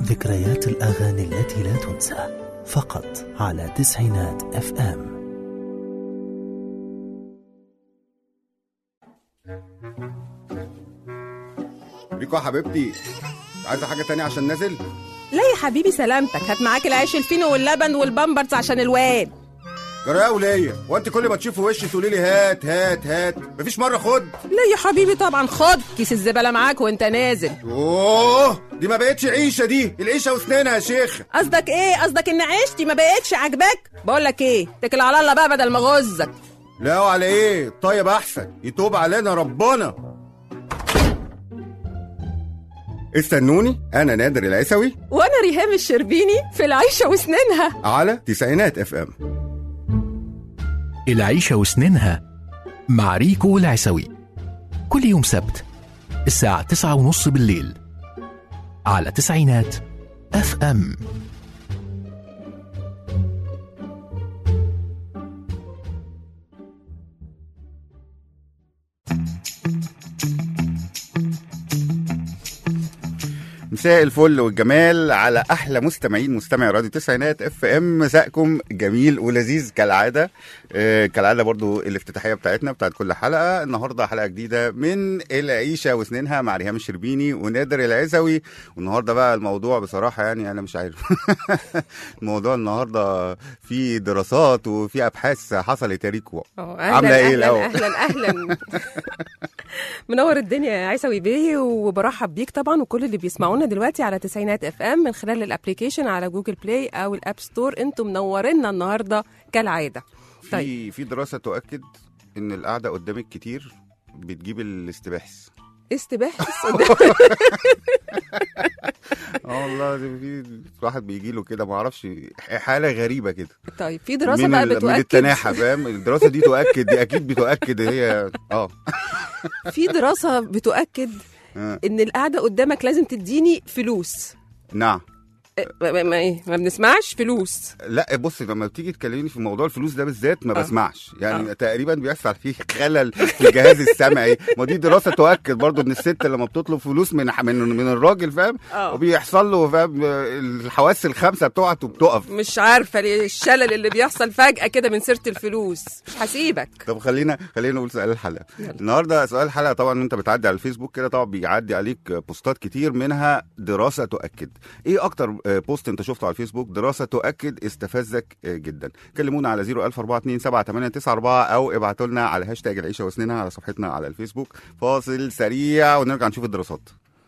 ذكريات الأغاني التي لا تنسى فقط على تسعينات اف ام ريكو يا حبيبتي عايزه حاجه تانية عشان نازل لا يا حبيبي سلامتك هات معاك العيش الفينو واللبن والبامبرز عشان الواد جرايه وليا وانت كل ما تشوفي وشي تقولي لي هات هات هات مفيش مره خد لا يا حبيبي طبعا خد كيس الزبالة معاك وانت نازل اوه دي ما بقتش عيشه دي العيشه واسنانها يا شيخ قصدك ايه قصدك ان عيشتي ما بقتش عاجباك بقول لك ايه اتكل على الله بقى بدل ما غزك لا وعلى ايه طيب احسن يتوب علينا ربنا استنوني انا نادر العيسوي وانا ريهام الشربيني في العيشة وسنينها على تسعينات اف ام العيشة وسنينها مع ريكو العسوي كل يوم سبت الساعة تسعة ونص بالليل على تسعينات اف ام مساء الفل والجمال على احلى مستمعين مستمعي راديو تسعينات اف ام مساءكم جميل ولذيذ كالعاده آه كالعاده برضو الافتتاحيه بتاعتنا بتاعت كل حلقه النهارده حلقه جديده من العيشه وسنينها مع ريهام الشربيني ونادر العزوي والنهارده بقى الموضوع بصراحه يعني انا مش عارف الموضوع النهارده في دراسات وفي ابحاث حصلت يا ريكو أهو، عاملة إيه أهلاً الأول؟ اهلا اهلا منور الدنيا يا عيسوي بيه وبرحب بيك طبعا وكل اللي بيسمعونا دلوقتي على تسعينات اف ام من خلال الابليكيشن على جوجل بلاي او الاب ستور انتم منورينا النهارده كالعاده طيب في في دراسه تؤكد ان القعده قدامك كتير بتجيب الاستباحث استباحث اه والله ده في واحد بيجي له كده ما اعرفش حاله غريبه كده طيب في دراسه من بقى ال- من بتؤكد التناحه فاهم الدراسه دي تؤكد دي اكيد بتؤكد هي اه في دراسه بتؤكد آه. ان القعده قدامك لازم تديني فلوس نعم إيه، ما, ما, ايه ما بنسمعش فلوس لا بص لما بتيجي تكلمني في موضوع الفلوس ده بالذات ما آه. بسمعش يعني آه. تقريبا بيحصل فيه خلل في الجهاز السمعي ما دي دراسه تؤكد برضو ان الست لما بتطلب فلوس من من من الراجل فاهم آه. وبيحصل له فاهم الحواس الخمسه بتوعته بتقف مش عارفه ليه الشلل اللي بيحصل فجاه كده من سيره الفلوس مش هسيبك طب خلينا خلينا نقول سؤال الحلقه النهارده سؤال الحلقه طبعا انت بتعدي على الفيسبوك كده طبعا بيعدي عليك بوستات كتير منها دراسه تؤكد ايه اكتر بوست انت شفته على الفيسبوك دراسه تؤكد استفزك جدا كلمونا على 004278994 او ابعتوا لنا على هاشتاج العيشه وسنينها على صفحتنا على الفيسبوك فاصل سريع ونرجع نشوف الدراسات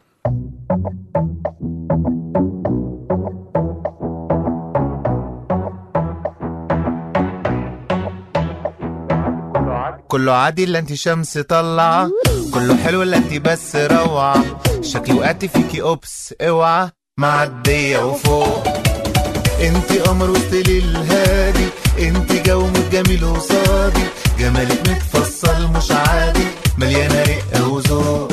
كله عادي الا انت شمس طلعة كله حلو الا انت بس روعة شكلي وقعت فيكي اوبس اوعى معدية وفوق انت قمر وسط ليل هادي انت جو جميل وصادي جمالك متفصل مش عادي مليانة رقة وذوق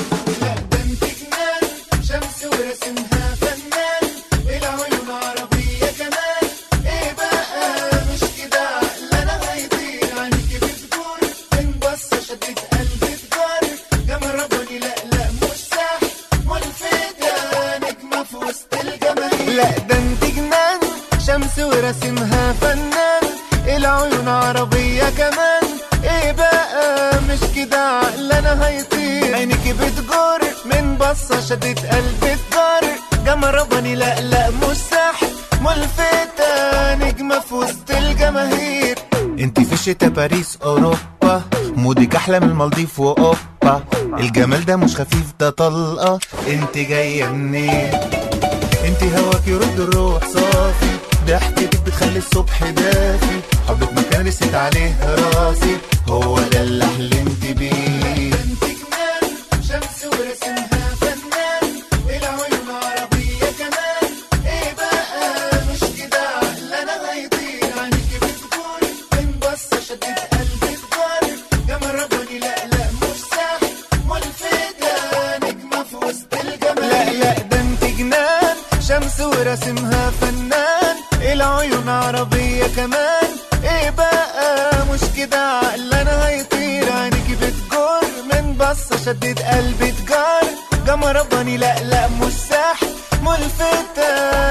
شمس ورسمها فنان العيون عربية كمان ايه بقى مش كده عقلنا هيطير عينيكي بتدور من بصة شدت قلبي تجار جمال رباني لا لا مش سهل ملفتة نجمة في وسط الجماهير لا ده انت جنان شمس ورسمها فنان العيون عربية كمان ايه بقى مش كده عقلنا هيطير عينيكي بتجر من بصة شدت قلبي تجار جمال رباني لا لا مش سحر ملفتة نجمة في وسط الجماهير انت في شتا باريس اوروبا مودك احلى من المالديف واوبا الجمال ده مش خفيف ده طلقة انت جاية منين انت هواك يرد الروح صافي ضحكتك بتخلي الصبح دافي حبك مكان رست عليه راسي هو ده اللي حلمت بيه انت جنان شمس ورسمها فنان العيون عربية كمان ايه بقى مش كده عقلنا هيطير عينيكي بتجور من بصة شدت قلبي تجار جمال رباني لا لا مش سهل ملفتة نجمة في وسط الجمال لا لا ده انت جنان شمس ورسمها فنان العيون عربية كمان ايه بقى مش كده عقلنا هيطير عينيكي بتجر من بصة شدت قلبي تجار جمال رباني لا لا مش سحر ملفتة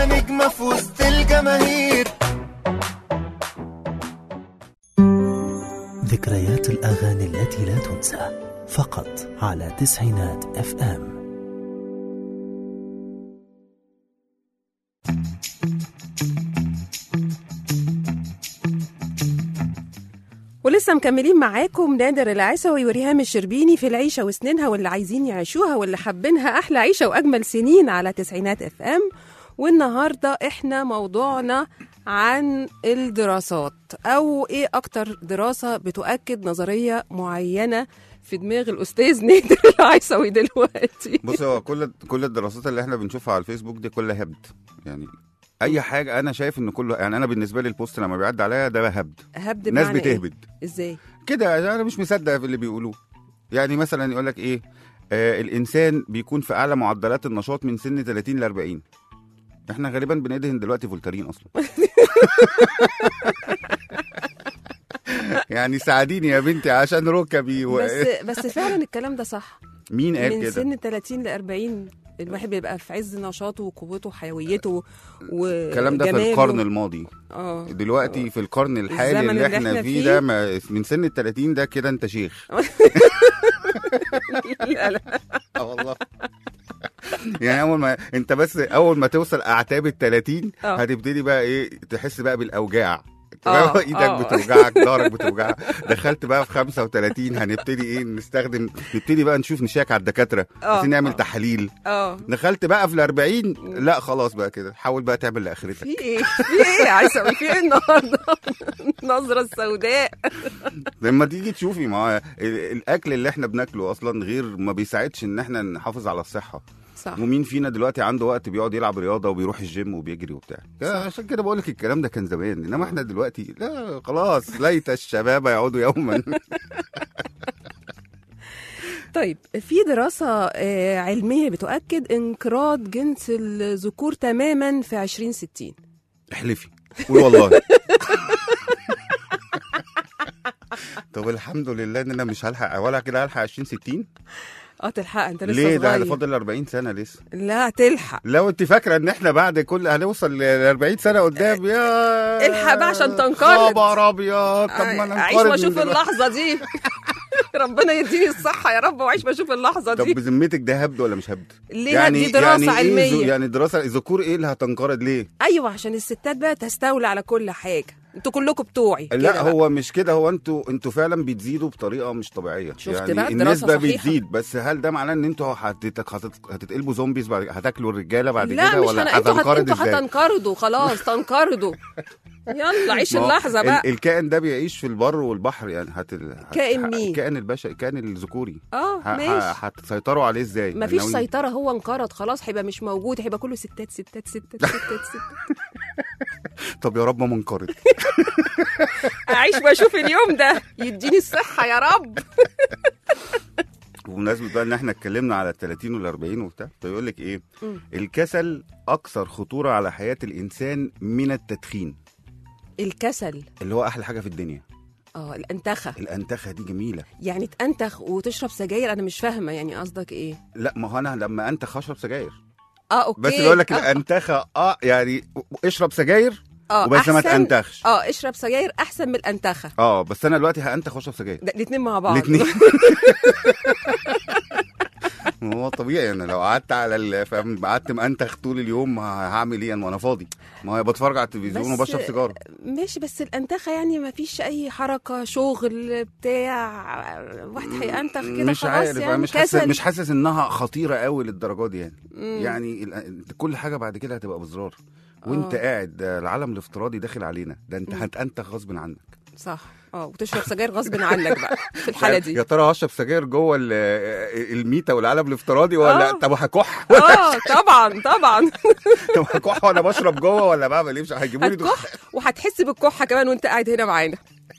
تنسى فقط على تسعينات اف ام ولسه مكملين معاكم نادر العيسوي وريهام الشربيني في العيشة وسنينها واللي عايزين يعيشوها واللي حابينها أحلى عيشة وأجمل سنين على تسعينات اف ام والنهاردة احنا موضوعنا عن الدراسات أو إيه أكتر دراسة بتؤكد نظرية معينة في دماغ الأستاذ نادر العيسوي دلوقتي بص هو كل كل الدراسات اللي احنا بنشوفها على الفيسبوك دي كلها هبد يعني اي حاجه انا شايف ان كله يعني انا بالنسبه لي البوست لما بيعدي عليا ده هبد هبد ناس بمعنى إيه؟ بتهبد إزاي؟ كده انا مش مصدق في اللي بيقولوه يعني مثلا يقول لك ايه آه الانسان بيكون في اعلى معدلات النشاط من سن 30 ل 40 احنا غالبا بندهن دلوقتي فولترين اصلا يعني ساعديني يا بنتي عشان ركبي و... بس بس فعلا الكلام ده صح مين قال من كده سن 30 ل 40 الواحد بيبقى في عز نشاطه وقوته وحيويته الكلام ده في وجماله. القرن الماضي اه دلوقتي في القرن الحالي الزمن اللي اللي احنا إحنا فيه فيه. ده ما من سن ال 30 ده كده انت شيخ لا لا اه والله يعني اول ما انت بس اول ما توصل اعتاب ال 30 اه. هتبتدي بقى ايه تحس بقى بالاوجاع اه، ايدك اه. بتوجعك ظهرك بتوجعك دخلت بقى في 35 هنبتدي ايه نستخدم نبتدي بقى نشوف نشاك على الدكاتره اه، عايزين نعمل اه. تحاليل اه دخلت بقى في ال 40 لا خلاص بقى كده حاول بقى تعمل لاخرتك في ايه في ايه عايزه اقول في ايه النهارده النظره السوداء لما تيجي تشوفي ما هو ال- الاكل اللي احنا بناكله اصلا غير ما بيساعدش ان احنا نحافظ على الصحه صح ومين فينا دلوقتي عنده وقت بيقعد يلعب رياضه وبيروح الجيم وبيجري وبتاع عشان كده بقول لك الكلام ده كان زمان انما احنا دلوقتي لا خلاص ليت الشباب يعودوا يوما طيب في دراسه آه، علميه بتؤكد انقراض جنس الذكور تماما في 2060 احلفي قول والله طب الحمد لله ان انا مش هلحق ولا كده هلحق 20 60 اه تلحق انت لسه ليه ده صغير انا فاضل 40 سنه لسه لا تلحق لو انت فاكره ان احنا بعد كل هنوصل ل 40 سنه قدام يا الحق بقى عشان تنقرض. خبر ابيض طب ما انا اعيش انقرض ما من اشوف دلوقتي. اللحظه دي ربنا يديني الصحه يا رب واعيش ما اشوف اللحظه طب دي بذمتك ده هبد ولا مش هبد؟ ليه دي دراسه يعني علميه إيه ذو- يعني دراسه الذكور ايه اللي هتنقرض ليه؟ ايوه عشان الستات بقى تستولى على كل حاجه انتوا كلكم بتوعي لا كده بقى. هو مش كده هو انتوا انتوا فعلا بتزيدوا بطريقه مش طبيعيه شفت يعني بقى الدراسة النسبه صحيحة. بتزيد بس هل ده معناه ان انتوا هتت- هتت- هتتقلبوا زومبيز بعد هتاكلوا الرجاله بعد لا كده مش ولا هن... انتوا هت... هتنقرض انتوا ازاي؟ هتنقرضوا خلاص تنقرضوا يلا عيش ما هو اللحظه ال- بقى الكائن ده بيعيش في البر والبحر يعني هت... هت- كائن ه- مين؟ الكائن البشري الكائن الذكوري اه ه- ه- ماشي هتسيطروا عليه ازاي؟ مفيش ناويين- سيطره هو انقرض خلاص هيبقى مش موجود هيبقى كله ستات ستات ستات ستات ستات طب يا رب ما منقرض اعيش واشوف اليوم ده يديني الصحه يا رب بمناسبه بقى ان احنا اتكلمنا على ال 30 وال 40 وبتاع فيقول لك ايه؟ مم. الكسل اكثر خطوره على حياه الانسان من التدخين الكسل اللي هو احلى حاجه في الدنيا اه الانتخه الانتخه دي جميله يعني تنتخ وتشرب سجاير انا مش فاهمه يعني قصدك ايه لا ما هو انا لما انتخ اشرب سجاير اه اوكي بس بيقول لك آه. الانتخه اه يعني اشرب سجاير اه وبس ما أحسن- تنتخش اه اشرب سجاير احسن من الانتخه اه بس انا دلوقتي هانتخ واشرب سجاير ده الاثنين مع بعض الاثنين هو طبيعي انا لو قعدت على ال- فاهم قعدت مأنتخ طول اليوم ه- هعمل ايه انا وانا فاضي ما هو بتفرج على التلفزيون بس- وبشرب سيجاره ماشي بس الانتخه يعني ما فيش اي حركه شغل بتاع واحد هينتخ كده مش خلاص عارف يعني انا مش حاسس كسل. مش حاسس انها خطيره قوي للدرجه دي يعني مم. يعني ال- كل حاجه بعد كده هتبقى بزرار وانت آه. قاعد ده العالم الافتراضي داخل علينا ده انت مم. هتنتخ غصب عنك صح اه وتشرب سجاير غصب عنك بقى في الحاله دي يا ترى هشرب سجاير جوه ال- الميتا والعالم الافتراضي ولا آه. طب هكح اه طبعا طبعا طب هكح وانا بشرب جوه ولا بعمل ايه مش هيجيبوا لي هتكح وهتحس بالكحه كمان وانت قاعد هنا معانا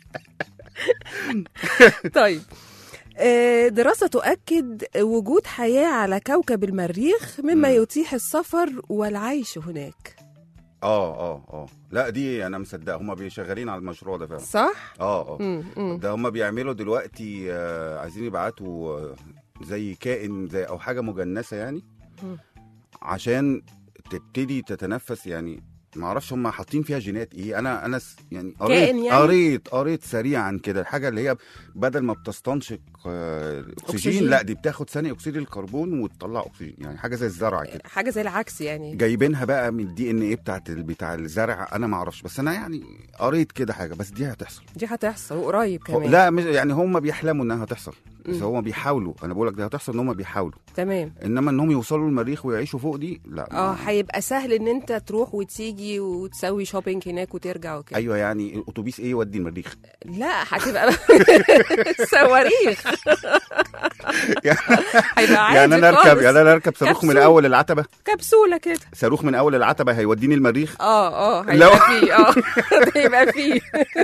طيب آه، دراسة تؤكد وجود حياة على كوكب المريخ مما مم. يتيح السفر والعيش هناك اه اه اه لا دي انا مصدق هم بيشغلين على المشروع ده فعلا صح؟ اه اه مم، مم. ده هم بيعملوا دلوقتي آه عايزين يبعتوا آه زي كائن زي او حاجه مجنسه يعني مم. عشان تبتدي تتنفس يعني ما اعرفش هم حاطين فيها جينات ايه انا انا س- يعني كائن قريت يعني؟ قريت قريت سريعا كده الحاجه اللي هي بدل ما بتستنشق آه، اكسجين أكسجين. لا دي بتاخد ثاني اكسيد الكربون وتطلع اكسجين يعني حاجه زي الزرع كده حاجه زي العكس يعني جايبينها بقى من الدي ان ايه بتاعت ال- بتاع الزرع انا ما اعرفش بس انا يعني قريت كده حاجه بس دي هتحصل دي هتحصل وقريب هو- كمان لا مش يعني هم بيحلموا انها هتحصل بس مم. هم بيحاولوا انا بقول لك دي هتحصل ان هم بيحاولوا تمام انما انهم يوصلوا للمريخ ويعيشوا فوق دي لا اه ما- هيبقى سهل ان انت تروح وتيجي وتسوي شوبينج هناك وترجع وكده ايوه يعني الاتوبيس ايه يودي المريخ لا هتبقى صواريخ هيبقى عادي يعني انا اركب خالص. يعني انا اركب صاروخ من كبسولة. اول العتبه كبسوله كده صاروخ من اول العتبه هيوديني المريخ اه اه لو- هيبقى فيه اه هيبقى فيه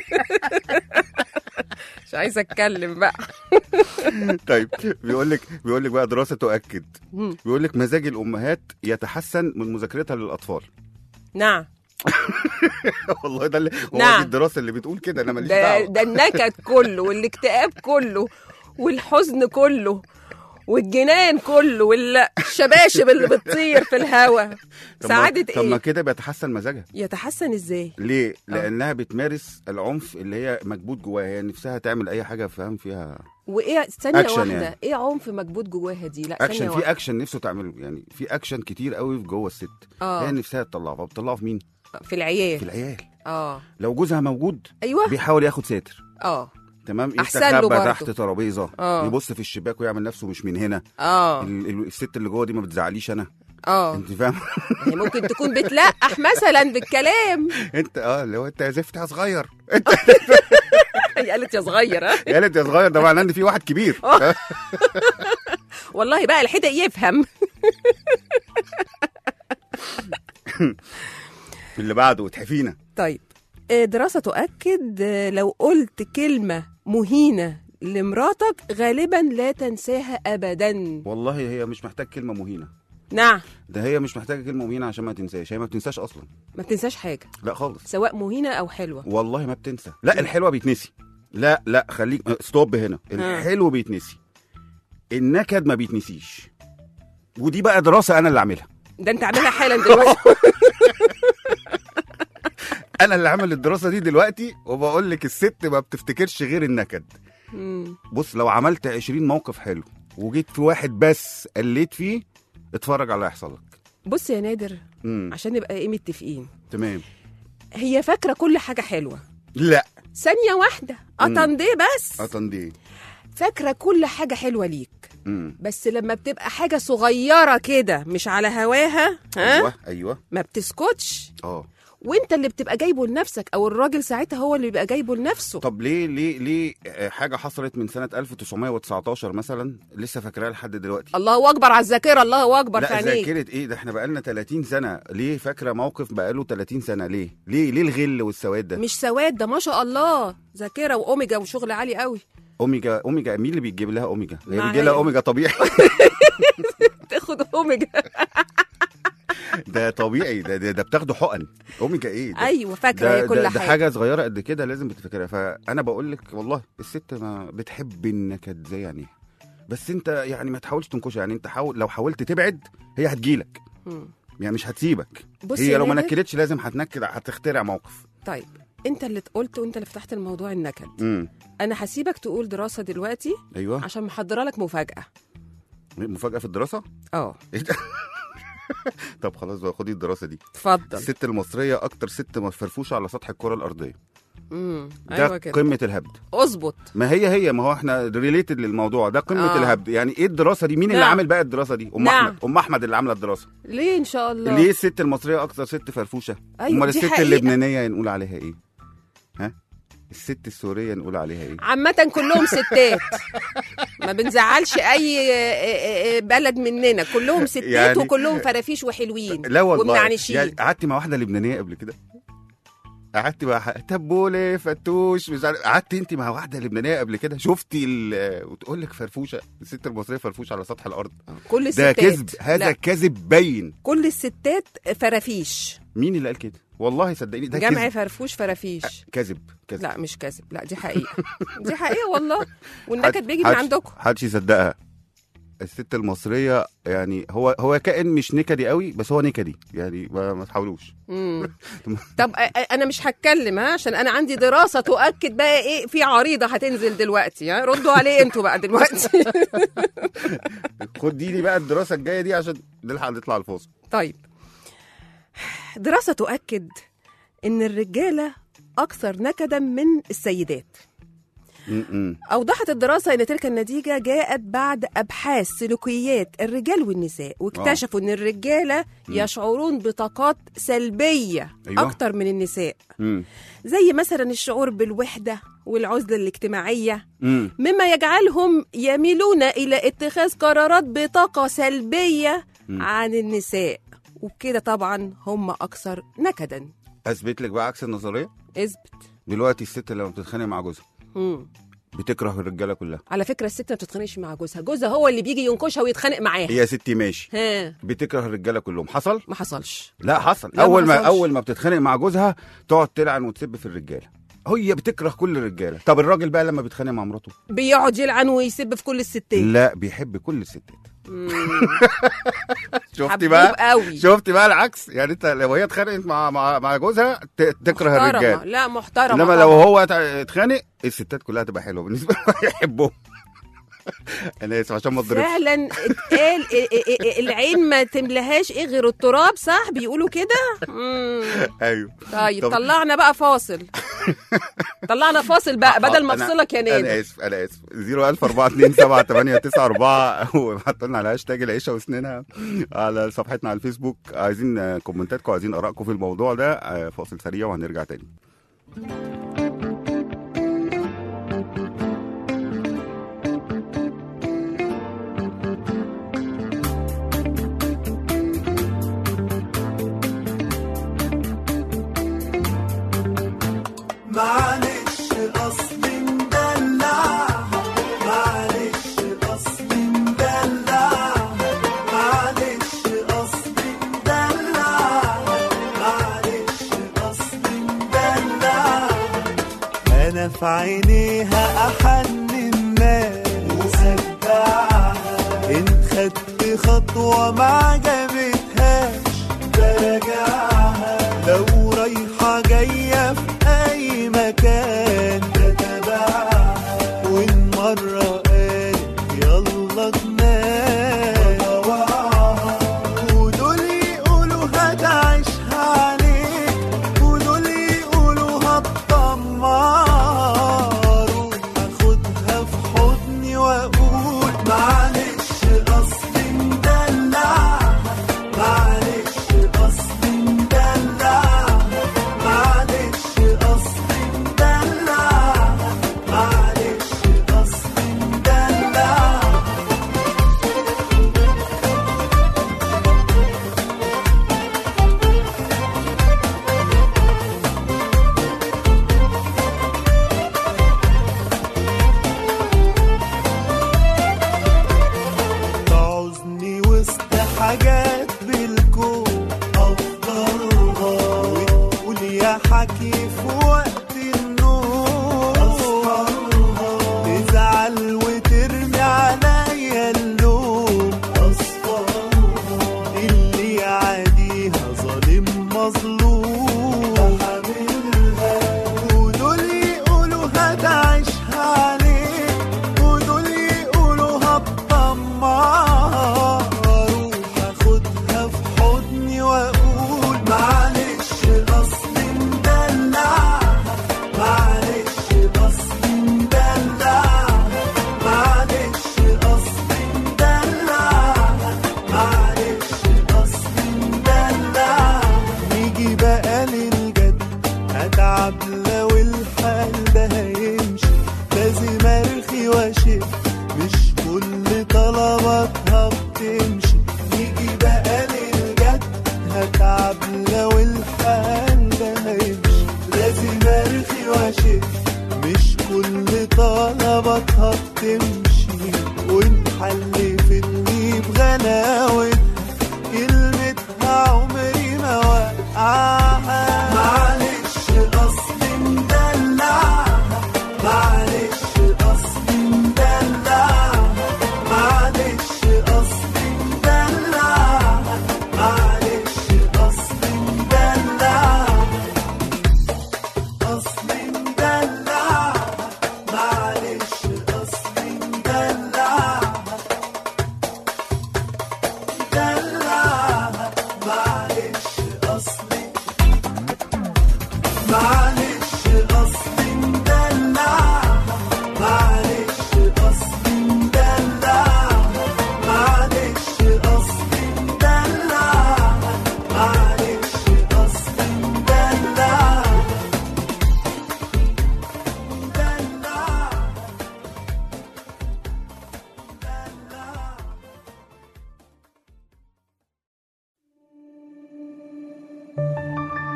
مش عايزه اتكلم بقى طيب بيقول لك بيقول لك بقى دراسه تؤكد مم. بيقول لك مزاج الامهات يتحسن من مذاكرتها للاطفال نعم والله ده اللي هو نعم. دي الدراسه اللي بتقول كده انا ماليش ده دعوه ده النكد كله والاكتئاب كله والحزن كله والجنان كله والشباشب اللي بتطير في الهوا طب ما- سعادة طب ما ايه كده بيتحسن مزاجها يتحسن ازاي ليه؟ لانها بتمارس العنف اللي هي مكبوت جواها هي نفسها تعمل اي حاجه فاهم فيها وايه ثانيه أكشن واحده يعني. ايه عنف مكبوت جواها دي لا اكشن ثانيه في واحده اكشن نفسه تعمله يعني في اكشن كتير قوي في جوه الست آه. هي نفسها تطلعه فبتطلعه في مين؟ في في العيال العيال اه لو جوزها موجود ايوه بيحاول ياخد ساتر اه تمام أحسن له يستخبى برضه. تحت ترابيزه آه. يبص في الشباك ويعمل نفسه مش من هنا اه ال- ال- الست اللي جوه دي ما بتزعليش انا اه انت فاهم يعني ممكن تكون بتلقح مثلا بالكلام انت اه اللي هو انت يا زفت يا صغير هي قالت يا صغير ها يا قالت يا صغير ده معناه ان في واحد كبير والله بقى الحدق يفهم اللي بعده وتحفينا طيب آه، دراسة تؤكد آه، لو قلت كلمة مهينة لمراتك غالبا لا تنساها أبدا والله هي مش محتاج كلمه مهينه نعم ده هي مش محتاجه كلمه مهينه عشان ما تنساش هي ما بتنساش اصلا ما بتنساش حاجة لا خالص سواء مهينة أو حلوة والله ما بتنسى لا الحلوه بيتنسي لا لا خليك ستوب هنا الحلو بيتنسي النكد ما بيتنسيش ودي بقى دراسه انا اللي عاملها ده أنت عاملها حالا دلوقتي انا اللي عامل الدراسه دي دلوقتي وبقول لك الست ما بتفتكرش غير النكد مم. بص لو عملت 20 موقف حلو وجيت في واحد بس قليت فيه اتفرج على اللي هيحصل لك بص يا نادر امم عشان نبقى ايه متفقين تمام هي فاكرة كل حاجة حلوة لا ثانية واحدة أطنديه بس اصلا دي فاكرة كل حاجة حلوة ليك امم بس لما بتبقى حاجة صغيرة كده مش على هواها ها ايوه ايوه ما بتسكتش اه وانت اللي بتبقى جايبه لنفسك او الراجل ساعتها هو اللي بيبقى جايبه لنفسه طب ليه ليه ليه آه، حاجه حصلت من سنه 1919 مثلا لسه فاكراها لحد دلوقتي الله اكبر على الذاكره الله اكبر في لا عينيك ذاكره ايه ده احنا بقالنا 30 سنه ليه فاكره موقف بقاله 30 سنه ليه ليه ليه الغل والسواد ده مش سواد ده ما شاء الله ذاكره واوميجا وشغل عالي قوي اوميجا اوميجا مين اللي بيجيب لها اوميجا هي ما بيجي لها هي. اوميجا طبيعي تاخد اوميجا ده طبيعي ده ده, ده بتاخده حقن اوميجا ايه ده ايوه فاكره ده, هي كل ده, ده حاجه حاجه صغيره قد كده لازم بتفكرها فانا بقول لك والله الست ما بتحب النكد زي يعني بس انت يعني ما تحاولش تنكشها يعني انت حاول لو حاولت تبعد هي هتجيلك مم. يعني مش هتسيبك بص هي يا لو ما نادر، نكدتش لازم هتنكد هتخترع موقف طيب انت اللي قلت وانت اللي فتحت الموضوع النكد امم انا هسيبك تقول دراسه دلوقتي ايوه عشان محضره لك مفاجاه مفاجاه في الدراسه اه إيه ده؟ طب خلاص بقى خدي الدراسه دي اتفضل الست المصريه اكتر ست فرفوشه على سطح الكره الارضيه امم ده ايوه كده قمه الهبد اظبط ما هي هي ما هو احنا ريليتد للموضوع ده قمه آه. آه. الهبد يعني ايه الدراسه دي مين اللي نعم. عامل بقى الدراسه دي ام نعم. احمد ام احمد اللي عامله الدراسه ليه ان شاء الله ليه الست المصريه اكتر ست فرفوشه أيوة، امال دي الست حقيقة. اللبنانيه نقول عليها ايه ها الست السوريه نقول عليها ايه عامة كلهم ستات ما بنزعلش أي بلد مننا كلهم ستات يعني- وكلهم فرافيش وحلوين لا والله ومنعنشين يعني قعدت مع واحده لبنانيه قبل كده قعدت مع ح- تبولة فتوش مش عارف قعدت انت مع واحده لبنانيه قبل كده شفتي ال... وتقول لك فرفوشه الست المصريه فرفوشه على سطح الارض كل ده الستات كذب هذا لا. كذب باين كل الستات فرافيش مين اللي قال كده والله صدقيني ده جمع كذب فرفوش فرافيش كذب كذب لا مش كذب لا دي حقيقة دي حقيقة والله والنكد بيجي من حدش- عندكم حدش يصدقها الست المصريه يعني هو هو كائن مش نكدي قوي بس هو نكدي يعني ما, ما تحاولوش مم. طب أ- أ- انا مش هتكلم ها عشان انا عندي دراسه تؤكد بقى ايه في عريضه هتنزل دلوقتي ها ردوا عليه انتوا بقى دلوقتي خد دي لي بقى الدراسه الجايه دي عشان نلحق نطلع الفاصل طيب دراسه تؤكد ان الرجاله اكثر نكدا من السيدات م-م. أوضحت الدراسة أن تلك النتيجة جاءت بعد أبحاث سلوكيات الرجال والنساء واكتشفوا أن الرجالة يشعرون بطاقات سلبية أيوة. أكتر من النساء م. زي مثلا الشعور بالوحدة والعزلة الاجتماعية م. مما يجعلهم يميلون إلى اتخاذ قرارات بطاقة سلبية عن النساء وبكده طبعا هم أكثر نكدا اثبت لك بقى عكس النظريه اثبت دلوقتي الست لما بتتخانق مع جوزها مم. بتكره الرجاله كلها على فكرة الست ما بتتخانقش مع جوزها جوزها هو اللي بيجي ينكشها ويتخانق معاها يا ستي ماشي ها بتكره الرجاله كلهم حصل ما حصلش لا حصل لا، ما اول ما حصلش. اول ما بتتخانق مع جوزها تقعد تلعن وتسب في الرجاله هي بتكره كل الرجاله طب الراجل بقى لما بيتخانق مع مراته بيقعد يلعن ويسب في كل الستات لا بيحب كل الستات مم. شفتي حبوب بقى قوي. شفتي بقى العكس يعني انت لو هي اتخانقت مع مع مع جوزها ت- تكره محترمة. الرجال لا محترمة انما طبعا. لو هو ت- اتخانق الستات كلها تبقى حلوه بالنسبه له يحبهم انا اسف عشان ما اضربش فعلا اتقال إيه- إيه- إيه- العين ما تملهاش ايه غير التراب صح بيقولوا كده مم. ايوه طيب طب- طلعنا بقى فاصل طلعنا فاصل بقى بدل ما أنا- افصلك يا انا نادر اسف انا اسف 014278994 وابعتوا لنا على هاشتاج العيشه وسنينها على صفحتنا على الفيسبوك عايزين آه، كومنتاتكم عايزين ارائكم في الموضوع ده آه، فاصل سريع وهنرجع تاني معلش اصل مدلع معلش اصل مدلع معلش اصل مدلع معلش اصل مدلع انا في عينيها احن الناس وصدعها ان خدت خطوه ما عجبتهاش براجعها لو رايحه جايه في اي مكان بتابعها وان مره قالت يلا ننام ودول يقولوا هتعيشها عليك ودول يقولوا هتطمر هاخدها في حضني واقول معلش اصل مدلع معلش اصل مدلع معلش اصل مدلع معلش اصل مدلع تعوزني وسط حاجات بالكون افضلها وتقول يا حكي في وقت النوم تزعل وترمي عليا اللوم اللي يعاديها ظالم مظلوم ودول يقولوا هتعيشها عليك ودول يقولوا هتطمر اروح اخدها في حضني واقول معلش اصل مدلع معلش اصل مدلع معلش اصل مدلع معلش اصل مدلع نيجي بقى للجد هتعب لو الحال ده هيمشي لازم ارخي واشف مش كل طلباتها بتمشي نيجي بقى للجد هتعب لو الحال ده هيمشي لازم ارخي واشف مش كل طلباتها بتمشي ونحل في اللي بغلاوتها كلمتها عمري ما وقعها معلش اصل مدلع معلش اصل مدلع معلش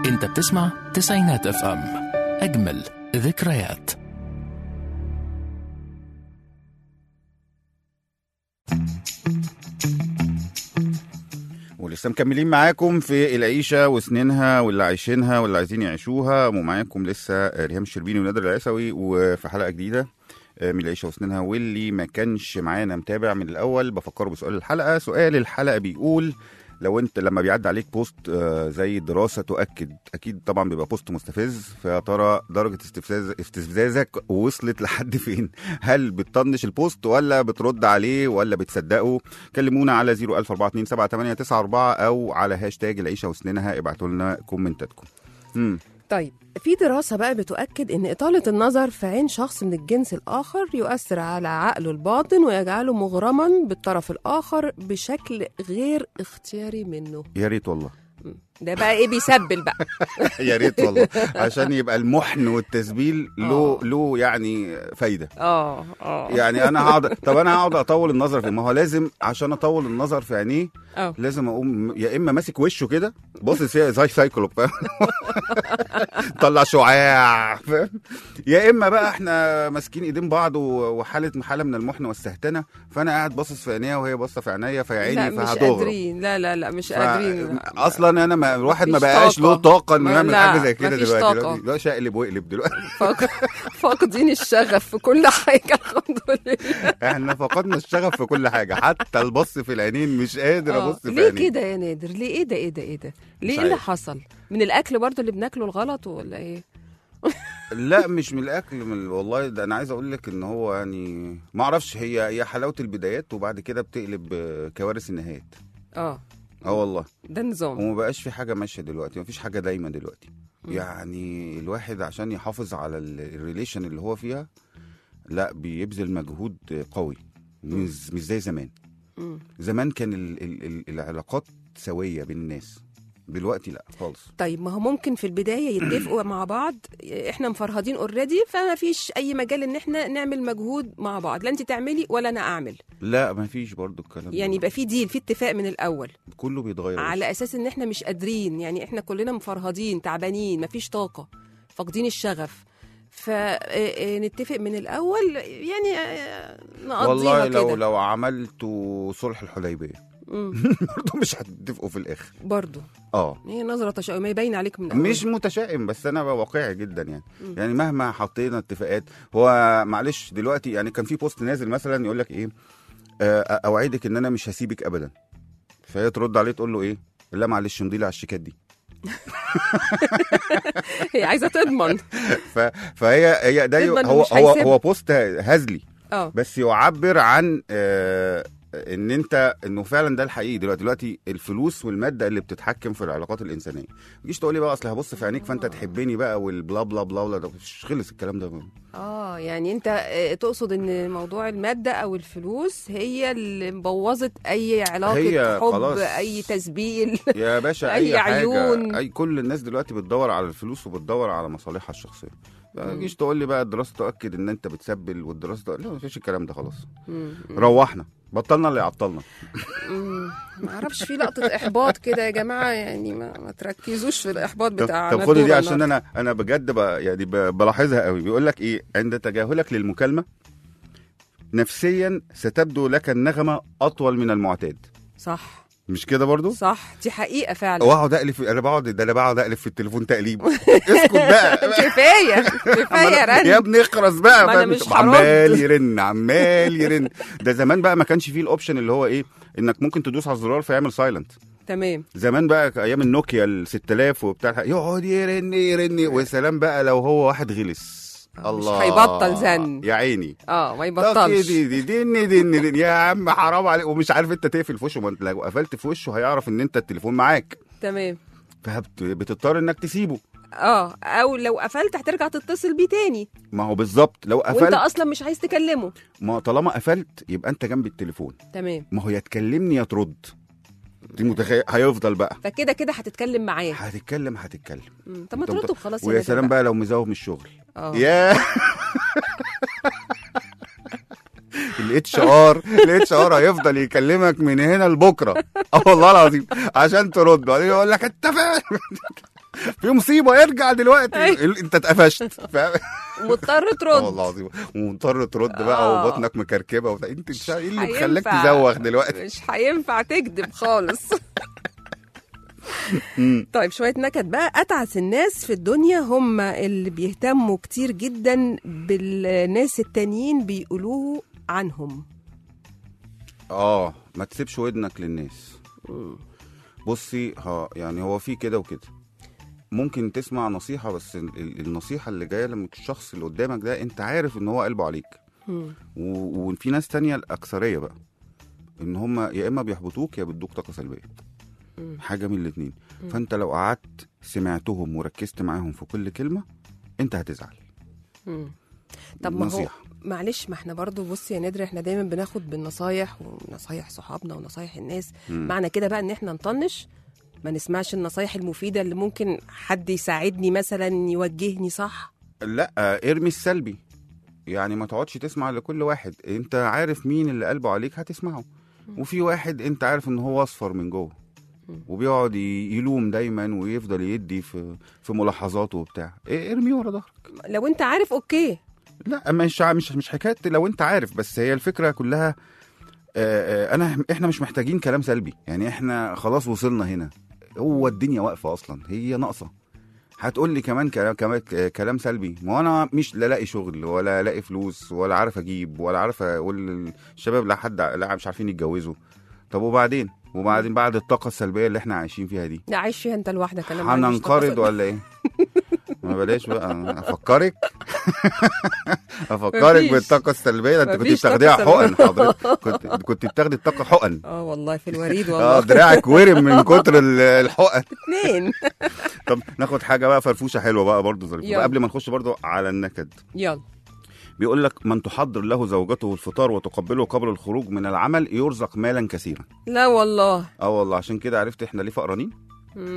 انت بتسمع تسعينات اف ام اجمل ذكريات ولسه مكملين معاكم في العيشة وسنينها واللي عايشينها واللي عايزين يعيشوها ومعاكم لسه ريهام الشربيني ونادر العيسوي وفي حلقة جديدة من العيشة وسنينها واللي ما كانش معانا متابع من الأول بفكره بسؤال الحلقة سؤال الحلقة بيقول لو انت لما بيعدي عليك بوست آه، زي دراسه تؤكد اكيد طبعا بيبقى بوست مستفز فيا ترى درجه استفزاز استفزازك وصلت لحد فين هل بتطنش البوست ولا بترد عليه ولا بتصدقه كلمونا على 004278994 او على هاشتاج العيشه وسنينها ابعتوا لنا كومنتاتكم امم طيب في دراسة بقى بتؤكد إن إطالة النظر في عين شخص من الجنس الآخر يؤثر على عقله الباطن ويجعله مغرما بالطرف الآخر بشكل غير اختياري منه يا ريت والله ده بقى إيه بيسبل بقى يا ريت والله عشان يبقى المحن والتسبيل له آه. له يعني فايده اه اه يعني انا هقعد طب انا هقعد اطول النظر فيه ما هو لازم عشان اطول النظر في عينيه اه لازم اقوم يا اما ماسك وشه كده باصص فيها زي سايكلوب فاهم طلع شعاع فاهم يا اما بقى احنا ماسكين ايدين بعض و- وحاله حاله من المحن والسهتنه فانا قاعد باصص في عينيها وهي باصه في عينيا فيا لا عيني مش فهتغرب قادرين لا لا لا مش ف- قادرين اصلا انا ما الواحد ما مفيش بقاش له طاقة. طاقه انه ما- يعمل لا، حاجه زي كده مفيش دلوقتي طاقة. دلوقتي لا شقلب واقلب دلوقتي فاق- فاقدين الشغف في كل حاجة الحمد لله احنا فقدنا الشغف في كل حاجه حتى البص في العينين مش قادر آه. ابص في ليه عينيه كده يا نادر ليه ايه ده ايه ده ايه ده ليه مش ايه اللي عارف. حصل من الاكل برضو اللي بناكله الغلط ولا ايه لا مش من الاكل من والله ده انا عايز اقول لك ان هو يعني ما اعرفش هي هي حلاوه البدايات وبعد كده بتقلب آه، كوارث النهايات اه اه والله ده نظام وما بقاش في حاجه ماشيه دلوقتي ما فيش حاجه دايما دلوقتي مم. يعني الواحد عشان يحافظ على ال- الريليشن اللي هو فيها لا بيبذل مجهود قوي مش مش زي زمان مم. زمان كان ال ال ال العلاقات سويه بين الناس دلوقتي لا خالص طيب ما هو ممكن في البدايه يتفقوا مع بعض احنا مفرهدين اوريدي فما فيش اي مجال ان احنا نعمل مجهود مع بعض لا انت تعملي ولا انا اعمل لا ما فيش برضو الكلام ده. يعني يبقى في ديل في اتفاق من الاول كله بيتغير على اساس ان احنا مش قادرين يعني احنا كلنا مفرهدين تعبانين مفيش طاقه فاقدين الشغف فنتفق من الاول يعني آه، نقضيها والله لو كده لو عملتوا صلح الحديبيه مم. برضه مش هتتفقوا في الاخر برضو اه هي نظره تشاؤميه باين عليك من الأول. مش متشائم بس انا بقى واقعي جدا يعني مم. يعني مهما حطينا اتفاقات هو معلش دلوقتي يعني كان في بوست نازل مثلا يقول لك ايه آه، اوعدك ان انا مش هسيبك ابدا فهي ترد عليه تقول له ايه لا معلش امضي لي على الشيكات دي هي عايزه تضمن ف... فهي هي ده تضمن هو ومش هو هيسيبها. هو بوست هزلي اه بس يعبر عن آه، ان انت انه فعلا ده الحقيقي دلوقتي دلوقتي الفلوس والماده اللي بتتحكم في العلاقات الانسانيه ما تجيش تقول لي بقى اصل هبص في عينيك فانت تحبني بقى والبلا بلا بلا بلا ده مش خلص الكلام ده اه يعني انت آه، تقصد ان موضوع الماده او الفلوس هي اللي مبوظت اي علاقه هي حب خلاص. اي تسبيل يا باشا أي اي, حاجه عيون. اي كل الناس دلوقتي بتدور على الفلوس وبتدور على مصالحها الشخصيه ما مم. تجيش تقول لي بقى الدراسه تؤكد ان انت بتسبل والدراسه تؤكد. لا ما فيش الكلام ده خلاص مم. روحنا بطلنا اللي عطلنا مم. ما اعرفش في لقطه احباط كده يا جماعه يعني ما, ما تركزوش في الاحباط طب, بتاع طب ندورة خدي دي عشان النهاردة. انا انا بجد ب... يعني ب... بلاحظها قوي بيقول لك ايه عند تجاهلك للمكالمه نفسيا ستبدو لك النغمه اطول من المعتاد صح مش كده برضو صح دي حقيقه فعلا واقعد اقلب في... انا بقعد ده انا بقعد اقلب في التليفون تقليب اسكت بقى كفايه كفايه رن يا ابني اخرس بقى ما أنا فاهم؟ مش عمال هرد. يرن عمال يرن ده زمان بقى ما كانش فيه الاوبشن اللي هو ايه انك ممكن تدوس على الزرار فيعمل سايلنت تمام زمان بقى ايام النوكيا ال 6000 وبتاع الح- يقعد يرن يرن وسلام بقى لو هو واحد غلس آه، مش الله هيبطل زن. يا عيني اه ما طب يبطلش دي دي دي دي دي دي يا عم حرام عليك ومش عارف انت تقفل في وشه ما انت لو قفلت في وشه هيعرف ان انت التليفون معاك تمام فبتضطر انك تسيبه اه او لو قفلت هترجع تتصل بيه تاني ما هو بالظبط لو وانت قفلت اصلا مش عايز تكلمه ما طالما قفلت يبقى انت جنب التليفون تمام ما هو يا تكلمني يا ترد دي متخيل هيفضل بقى فكده كده هتتكلم معاه هتتكلم هتتكلم مم، طب ما أنت ترد مت- وخلاص ويا نادر سلام بقى لو مزوغ من الشغل اه يا الاتش ار الاتش ار هيفضل يكلمك من هنا لبكره اه والله العظيم عشان ترد بعدين يقول لك انت فين في مصيبه ارجع دلوقتي أيوة. ال- انت اتقفشت فاهم مضطر اه ترد والله العظيم ومضطر ترد بقى آه. وبطنك مكركبه وبتاع انت مش عارف ايه اللي هينفع. بيخليك تزوغ دلوقتي مش هينفع تكذب خالص طيب شوية نكد بقى أتعس الناس في الدنيا هم اللي بيهتموا كتير جدا بالناس التانيين بيقولوه عنهم اه ما تسيبش ودنك للناس بصي ها يعني هو في كده وكده ممكن تسمع نصيحة بس ال- ال- النصيحة اللي جاية من الشخص اللي قدامك ده انت عارف ان هو قلبه عليك مم. و- وفي ناس تانية الأكثرية بقى ان هم يا اما بيحبطوك يا بيدوك طاقة سلبية مم. حاجة من الاتنين فانت لو قعدت سمعتهم وركزت معاهم في كل كلمة انت هتزعل مم. طب ما هو نصيحة. معلش ما احنا برضو بص يا نادر احنا دايما بناخد بالنصايح ونصايح صحابنا ونصايح الناس مم. معنى كده بقى ان احنا نطنش ما نسمعش النصايح المفيدة اللي ممكن حد يساعدني مثلا يوجهني صح لا آه، ارمي السلبي يعني ما تقعدش تسمع لكل واحد انت عارف مين اللي قلبه عليك هتسمعه وفي واحد انت عارف ان هو اصفر من جوه وبيقعد ي- يلوم دايما ويفضل يدي في في ملاحظاته وبتاع إيه ارميه ورا ظهرك لو انت عارف اوكي لا مش ع- مش مش حكايه لو انت عارف بس هي الفكره كلها آه، آه، انا احنا مش محتاجين كلام سلبي يعني احنا خلاص وصلنا هنا هو الدنيا واقفه اصلا هي ناقصه هتقول لي كمان كلام كمان كلام سلبي ما انا مش لا لاقي شغل ولا لاقي فلوس ولا عارف اجيب ولا عارف اقول الشباب لا حد لا مش عارفين يتجوزوا طب وبعدين وبعدين بعد الطاقه السلبيه اللي احنا عايشين فيها دي لا عايش فيها انت لوحدك انا ما عنديش هننقرض طاقة. ولا ايه ما بلاش بقى افكرك افكرك مفيش. بالطاقه السلبيه ده انت كنت مفيش بتاخديها طاقة حقن سلبية. حضرتك كنت كنت بتاخدي الطاقه حقن اه والله في الوريد اه والله دراعك ورم من كتر ال- الحقن اتنين طب ناخد حاجه بقى فرفوشه حلوه بقى برضه ظريفه يلا. بقى قبل ما نخش برضه على النكد يلا بيقول لك من تحضر له زوجته الفطار وتقبله قبل الخروج من العمل يرزق مالا كثيرا لا والله اه والله عشان كده عرفت احنا ليه فقرانين مم.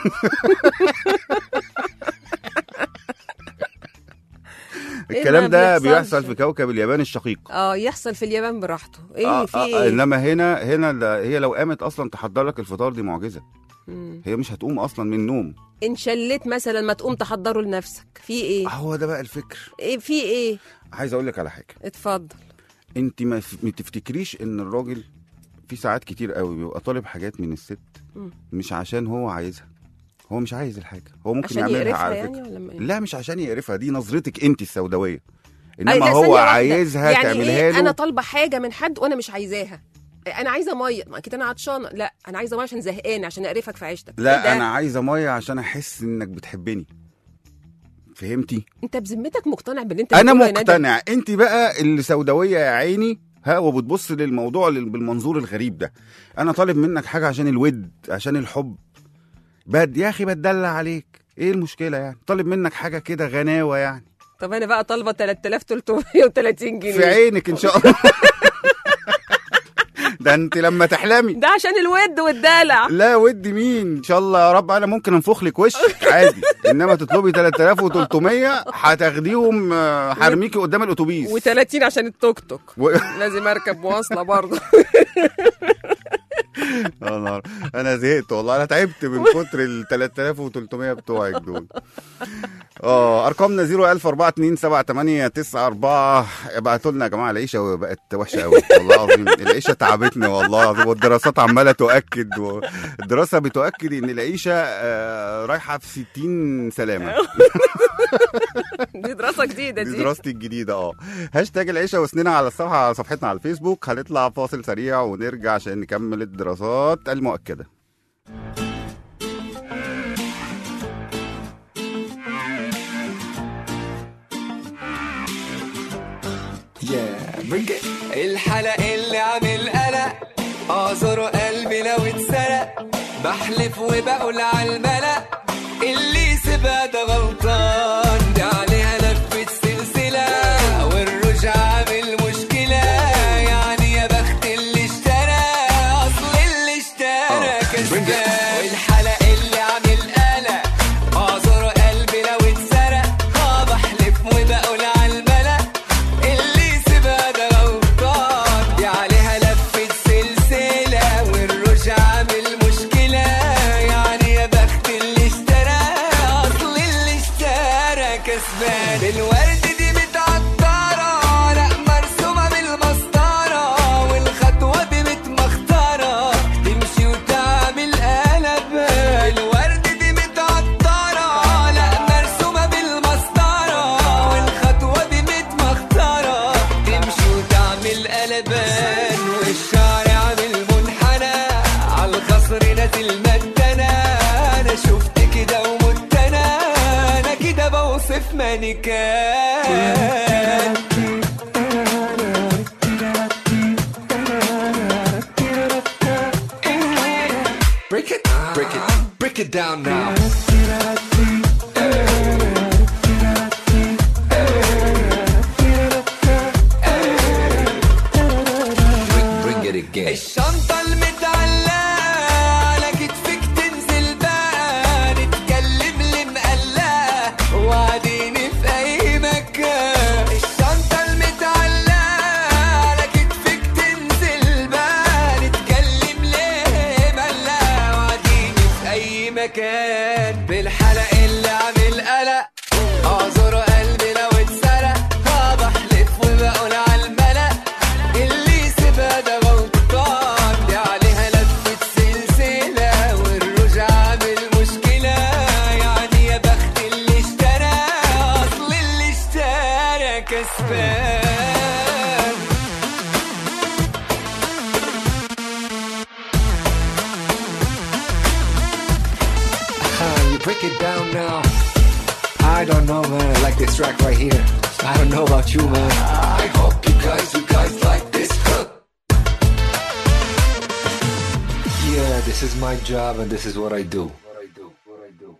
الكلام ما ده بيحصلش. بيحصل في كوكب اليابان الشقيق اه يحصل في اليابان براحته ايه آه في آه ايه انما هنا هنا لا- هي لو قامت اصلا تحضر لك الفطار دي معجزه مم. هي مش هتقوم اصلا من النوم ان شليت مثلا ما تقوم تحضره لنفسك في ايه هو ده بقى الفكر ايه في ايه عايز اقول لك على حاجه اتفضل انت ما, ف- ما تفتكريش ان الراجل في ساعات كتير قوي بيبقى طالب حاجات من الست مم. مش عشان هو عايزها هو مش عايز الحاجه هو ممكن عشان يعملها يقرفها على يعني فكره ولا ما إيه؟ لا مش عشان يقرفها دي نظرتك انت السوداويه أي انما لا، ثانية هو واحدة. عايزها يعني تعملها إيه له انا طالبه حاجه من حد وانا مش عايزاها انا عايزه ميه ما اكيد انا عطشانه لا انا عايزه ميه عشان زهقانه عشان اقرفك في عيشتك إيه لا ده؟ انا عايزه ميه عشان احس انك بتحبني فهمتي انت بذمتك مقتنع باللي انت انا بتقوله يا نادر؟ مقتنع انت بقى اللي سوداويه يا عيني ها وبتبص للموضوع لل- بالمنظور الغريب ده انا طالب منك حاجه عشان الود عشان الحب بد يا اخي بتدلع عليك ايه المشكله يعني طالب منك حاجه كده غناوه يعني طب انا بقى طالبه 3330 جنيه في عينك ان شاء الله ده انت لما تحلمي ده عشان الود والدلع لا ودي مين ان شاء الله يا رب انا ممكن انفخ لك وشك عادي انما تطلبي 3300 هتاخديهم آه، هرميكي قدام الاتوبيس و30 عشان التوك توك و... لازم اركب مواصله برضه والله انا زهقت والله انا تعبت من كتر ال 3300 بتوعك دول اه ارقامنا 010427894 ابعتوا لنا يا جماعه العيشه بقت وحشه قوي والله العظيم العيشه تعبتني والله العظيم والدراسات عماله تؤكد والدراسه بتؤكد ان العيشه آه، رايحه في 60 سلامه دي دراسه جديده دي دي دراستي الجديده اه هاشتاج العيشه وسننا على الصفحه على صفحتنا على الفيسبوك هنطلع فاصل سريع ونرجع عشان نكمل الدراسات المؤكده الحلق اللي عامل قلق اعذره قلبي لو اتسرق بحلف وبقول على الملأ اللي سيبها ده غلطان دي عليها لفة سلسلة والرجع عامل مشكلة يعني يا بخت اللي اشترى اصل اللي اشترى كسبان والحلق اللي عامل قلق اعذره قلبي لو اتسرق اه بحلف وبقول على الملأ اللي سيبها ده غلطان دي عليها لفة سلسلة والرجع عامل مشكلة يعني يا بخت اللي اشترى كسبان الورد دي متعطرة لا مرسومة بالمسطرة والخطوة دي متمخترة تمشي وتعمل قلب الورد دي متعطرة لا مرسومة بالمسطرة والخطوة دي متمخترة تمشي وتعمل قلبان والشعر عامل منحنى على الخصر نازل مدنا انا شفت كده ومت انا انا كده بوصف مانيكان Break it, break it, break it down now. Bring it again. الشنطة المتعلقة على كتفك تنزل بقى نتكلم اللي مقلقة وقاعدين في أي مكان الشنطة المتعلقة على كتفك تنزل بقى نتكلم ليه مقلقة وقاعدين في أي مكان بالحلق اللي عامل قلق اعذر قلبي لو اتسرق اه بحلف وبقول على الملأ اللي سيبها ده غلطان دي عليها لفة سلسلة والروج عامل مشكلة يعني يا بخت اللي اشترى اصل اللي اشترى كسبان you break it down now. I don't know, man. I like this track right here. I don't know about you, man. I hope you guys, you guys like this hook. Yeah, this is my job and this is what I do. What I do, what I do.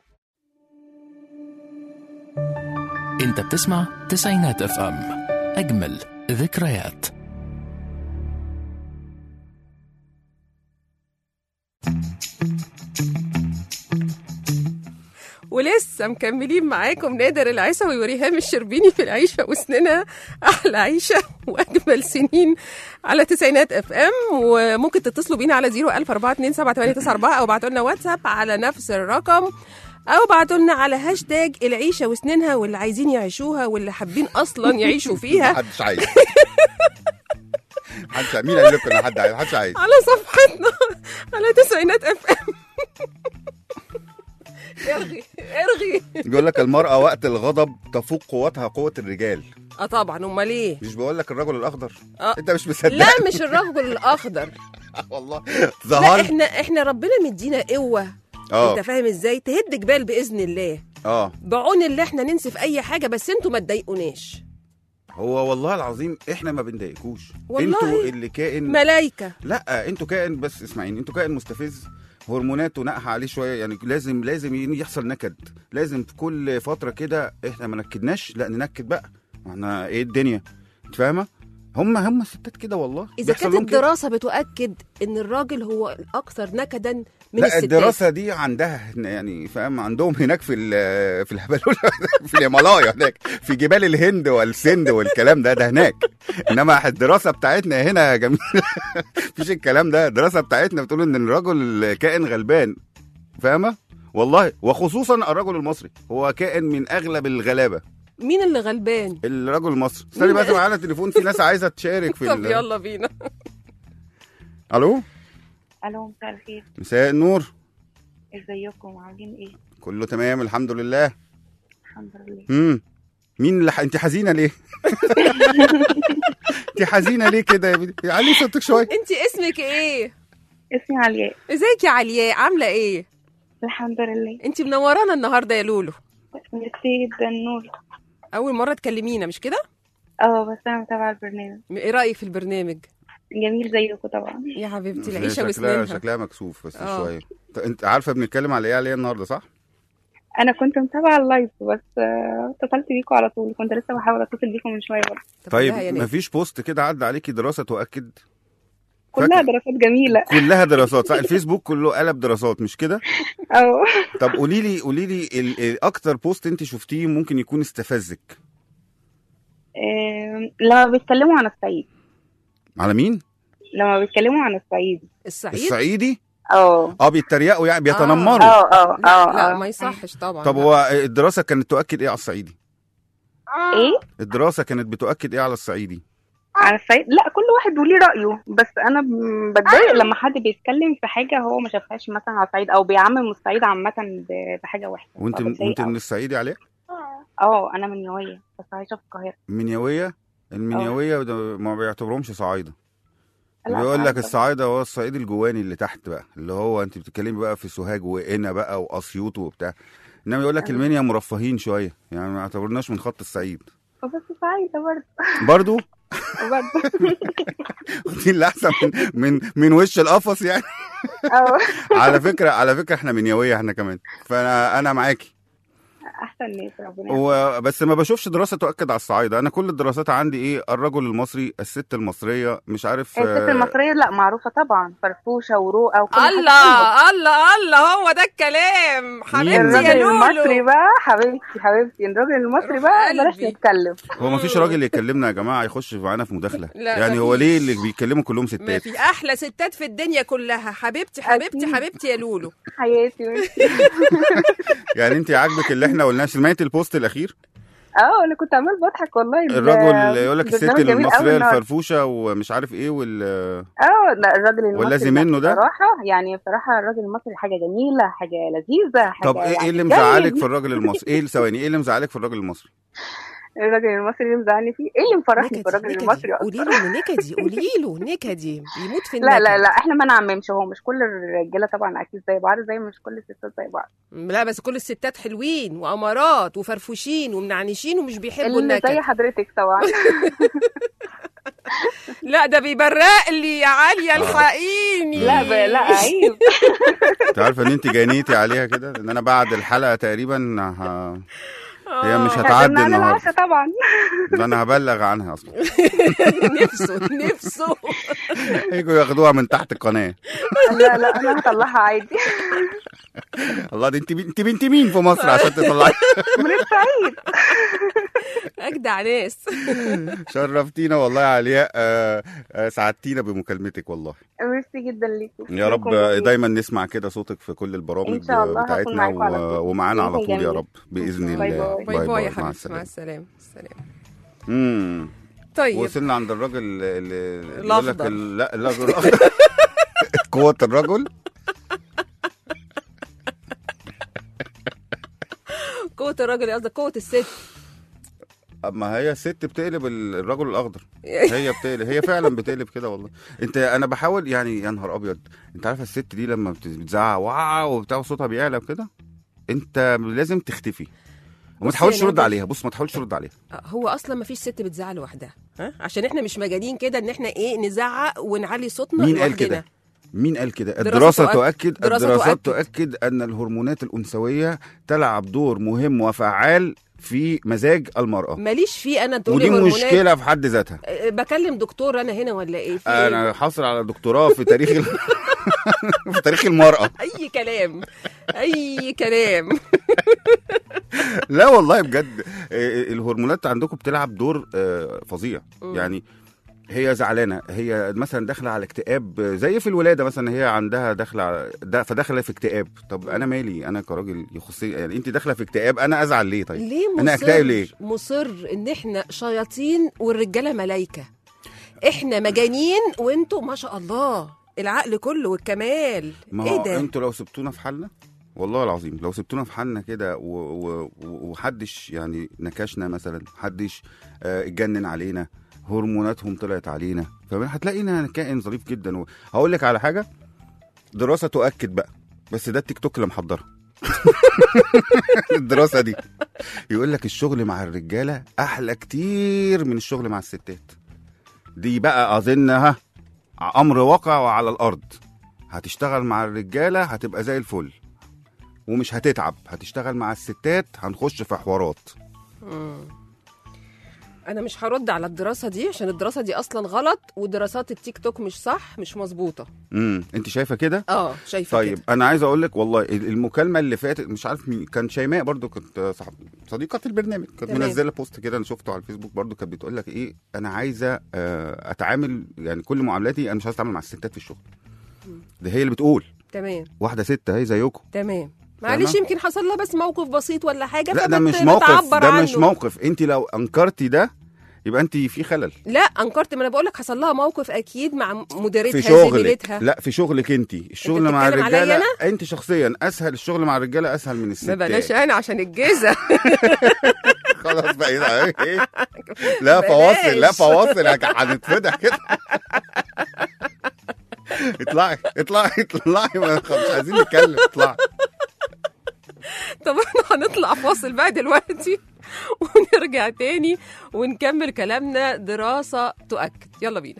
انت بتسمع تسعينات اف ام اجمل ذكريات ولسه مكملين معاكم نادر العيسوي وريهام الشربيني في العيشة وسننا أحلى عيشة وأجمل سنين على تسعينات اف ام وممكن تتصلوا بينا على 014278994 أو ابعتوا لنا واتساب على نفس الرقم أو ابعتوا لنا على هاشتاج العيشة وسنينها واللي عايزين يعيشوها واللي حابين أصلا يعيشوا فيها محدش عايز محدش مين قال لكم ان حد عايز محدش عايز على صفحتنا على تسعينات اف ام ارغي ارغي بيقول لك المرأة وقت الغضب تفوق قوتها قوة الرجال اه طبعا امال ايه مش بقول لك الرجل الأخضر آه. أنت مش مصدق لا مش الرجل الاخضر والله لا ظهر احنا احنا ربنا مدينا قوه اه انت فاهم ازاي تهد جبال باذن الله اه بعون الله احنا ننسف اي حاجه بس انتوا ما تضايقوناش هو والله العظيم احنا ما بنضايقكوش والله. انتوا اللي كائن ملايكه لا انتوا كائن بس اسمعيني انتوا كائن مستفز هرموناته ناقحه عليه شويه يعني لازم لازم يحصل نكد لازم في كل فتره كده احنا ما نكدناش لا ننكد بقى احنا ايه الدنيا انت فاهمه هم هم الستات كده والله اذا بيحصل كانت لهم كده. الدراسه بتؤكد ان الراجل هو الاكثر نكدا من لا الستات الدراسه دي عندها هن- يعني فاهم عندهم هناك في ال- في الهبلوله في الهيمالايا هناك في جبال الهند والسند والكلام ده ده هناك انما الدراسه بتاعتنا هنا يا جميل مفيش الكلام ده الدراسه بتاعتنا بتقول ان الرجل كائن غلبان فاهمه والله وخصوصا الرجل المصري هو كائن من اغلب الغلابه مين اللي غلبان الرجل المصري استني مين؟ بس معانا تليفون في ناس عايزه تشارك في طب ال... يلا بينا الو الو مساء الخير مساء النور ازيكم عاملين ايه كله تمام الحمد لله الحمد لله امم مين اللي ح... انت حزينه ليه؟ انت حزينه ليه كده يا بنتي؟ علي صوتك شويه انت اسمك ايه اسمي علياء ازيك يا علياء عامله ايه الحمد لله انت منورانا النهارده يا لولو ميرسي جدا نور اول مره تكلمينا مش كده اه بس انا متابعه البرنامج ايه رايك في البرنامج جميل زيكم طبعا يا حبيبتي هي العيشه شكلها وسنينها شكلها مكسوف بس آه. شويه ط- انت عارفه بنتكلم على ايه عليا النهارده صح؟ انا كنت متابعه اللايف بس آه، اتصلت بيكم على طول كنت لسه بحاول اتصل بيكم من شويه برضه طب طيب لا يا نادر. مفيش بوست كده عدى عليكي دراسه تؤكد كلها فاكرة؟ دراسات جميله كلها دراسات صح الفيسبوك كله قلب دراسات مش كده؟ اه طب قولي لي قولي لي ال- ال- اكتر بوست انت شفتيه ممكن يكون استفزك آم، لما بيتكلموا عن الصعيد على مين؟ لما بيتكلموا عن الصعيد الصعيد الصعيدي؟ اه اه بيتريقوا يعني بيتنمروا اه اه لا, اه لا آه. ما يصحش طبعا طب لا. هو الدراسه كانت تؤكد ايه على الصعيدي؟ ايه الدراسه كانت بتؤكد ايه على الصعيدي على الصعيد لا كل واحد وليه رايه بس انا ب- بتضايق لما حد بيتكلم في حاجه هو ما شافهاش مثلا على الصعيد او بيعمم الصعيد عامه ب- بحاجه وحشه وانت فبتضايق وانت أوي. من الصعيدي عليه اه انا من نويه بس عايشه في القاهره المنيويه المنيويه ده ما بيعتبرهمش صعايده لا، بيقول لك صعيدة. الصعايده هو الصعيد الجواني اللي تحت بقى اللي هو انت بتتكلمي بقى في سوهاج وقنا بقى واسيوط وبتاع انما يقول لك أيوة. المنيا مرفهين شويه يعني ما اعتبرناش من خط الصعيد بس صعيده برضه برضو برضه دي اللي احسن من من من وش القفص يعني اه على فكره على فكره احنا منيويه احنا كمان فانا انا معاكي احسن ناس ربنا يرحمها. وبس ما بشوفش دراسه تؤكد على الصعايده انا كل الدراسات عندي ايه الرجل المصري الست المصريه مش عارف الست آه، المصريه لا معروفه طبعا فرفوشه وروقه وكل حاجة حلوة. الله الله الله هو ده الكلام حبيبتي يا الراجل المصري لولو بقى حبيبتي حبيبتي الراجل المصري بقى بلاش قلبي. نتكلم هو ما فيش راجل يكلمنا يا جماعه يخش معانا في مداخله لا، يعني هو مفيش. ليه اللي بيتكلموا كلهم ما ستات في احلى ستات في الدنيا كلها حبيبتي حبيبتي أكيد. حبيبتي يا لولو حياتي وانتي. يعني انت عاجبك اللي احنا قلناه سمعتي البوست الاخير اه انا كنت عمال بضحك والله ال- الرجل يقول لك الست البرنامج جميل أوي المصريه النهاردة. الفرفوشه ومش عارف ايه وال اه لا الراجل المصري والذي لا، منه ده؟ بصراحه يعني بصراحه الراجل المصري حاجه جميله حاجه لذيذه حاجه طب ايه يعني ايه اللي جيد. مزعلك في الراجل المصري ايه ثواني ايه اللي مزعلك في الراجل المصري الراجل المصري اللي مزعلني فيه ايه اللي مفرحني في نكدي الراجل نكدي المصري قولي اصلا له إن نكدي قولي له نكدي بيموت في لا لا النكد لا احنا ما نعممش هو مش كل الرجاله طبعا اكيد زي بعض زي مش كل الستات زي بعض لا بس كل الستات حلوين وامارات وفرفوشين ومنعنشين ومش بيحبوا اللي زي النكد حضرتك طبعا لا ده بيبرق لي يا عاليه الحقيني لا ب... لا عيب انت عارفه ان انت جنيتي عليها كده ان انا بعد الحلقه تقريبا ه... هي مش هتعدي هتعدي على النهارده العشاء طبعا ده انا هبلغ عنها اصلا نفسه نفسه يجوا ياخدوها من تحت القناه لا لا انا هطلعها عادي الله دي انت انت بنت مين في مصر عشان تطلعي من الصعيد اجدع ناس شرفتينا والله يا علياء آه، آه، سعدتينا بمكالمتك والله ميرسي جدا ليكم يا رب دايما نسمع كده صوتك في كل البرامج إن شاء الله هكون بتاعتنا معاكم على و... طول. ومعانا على يومكم طول يا جميل. رب باذن باي الله باي. باي باي يا مع حبيبتي مع السلامه السلامه السلام امم طيب وصلنا عند الراجل اللي اللي يقول لك الأخضر. ال- لا الرجل الأخضر. قوة الرجل قوه الراجل قصدك قوه الست اما هي الست بتقلب ال- الرجل الاخضر هي بتقلب هي فعلا بتقلب كده والله انت انا بحاول يعني يا نهار ابيض انت عارفه الست دي لما بت- بتزعق واو وبتاع وصوتها بيعلى كده انت لازم تختفي وما بص تحاولش يا ترد نادر. عليها بص ما تحاولش ترد عليها هو اصلا ما فيش ست بتزعل لوحدها ها عشان احنا مش مجانين كده ان احنا ايه نزعق ونعلي صوتنا مين قال لوحدنا. كده مين قال كده دراسة الدراسة تؤكد- تؤكد دراسة الدراسات تؤكد. تؤكد أن الهرمونات الأنثوية تلعب دور مهم وفعال في مزاج المرأة ماليش فيه انا تقولي ودي هرمونات. مشكلة في حد ذاتها أه، بكلم دكتور انا هنا ولا ايه في إيه؟ أنا حاصل على دكتوراه في تاريخ ال... في تاريخ المرأة اي كلام اي كلام لا والله بجد آه، الهرمونات عندكم بتلعب دور آه، فظيع مم. يعني هي زعلانه هي مثلا داخله على اكتئاب آه، زي في الولاده مثلا هي عندها داخله على- ده فداخله في اكتئاب طب انا مالي انا كراجل يخصني يعني انت داخله في اكتئاب انا ازعل ليه طيب ليه مصر انا اكتئب ليه مصر ان احنا شياطين والرجاله ملايكه احنا مجانين وانتوا ما شاء الله العقل كله والكمال ما ايه هو ده انتوا لو سبتونا في حالنا والله العظيم لو سبتونا في حالنا كده و- و- و- وحدش يعني نكشنا مثلا حدش آه، اتجنن علينا هرموناتهم طلعت علينا فهتلاقينا كائن ظريف جدا هقول لك على حاجه دراسه تؤكد بقى بس ده التيك توك اللي محضرها الدراسه دي يقول لك الشغل مع الرجاله احلى كتير من الشغل مع الستات دي بقى اظنها امر واقع وعلى الارض هتشتغل مع الرجاله هتبقى زي الفل ومش هتتعب هتشتغل مع الستات هنخش في حوارات انا مش هرد على الدراسه دي عشان الدراسه دي اصلا غلط ودراسات التيك توك مش صح مش مظبوطه امم انت شايفه كده اه شايفه طيب كده انا عايز اقول لك والله المكالمه اللي فاتت مش عارف مين كان شيماء برضو كنت صاحب صديقه البرنامج كانت تمام. منزله بوست كده انا شفته على الفيسبوك برضو كانت بتقول لك ايه انا عايزه آه، اتعامل يعني كل معاملاتي انا مش عايز اتعامل مع الستات في الشغل ده هي اللي بتقول تمام واحده ست اهي زيكم تمام معلش فاهمة؟ يمكن حصل لها بس موقف بسيط ولا حاجه لا ده فبت- مش موقف بتعبر ده عنه. مش موقف انت لو انكرتي ده يبقى انت في خلل لا انكرت ما انا بقول لك حصل لها موقف اكيد مع مديرتها في شغلك زميلتها لا في شغلك انت الشغل مع بتتكلم عليا الرجاله أنا؟ انت شخصيا اسهل الشغل مع الرجاله اسهل من ما الستات بلاش انا عشان الجيزه خلاص بقى إيه؟ إيه؟ لا بلاش. فواصل لا فواصل هنتفضح كده اطلعي اطلعي اطلعي ما- مش عايزين نتكلم اطلعي طب احنا هنطلع فاصل بقى دلوقتي ونرجع تاني ونكمل كلامنا دراسه تؤكد يلا بينا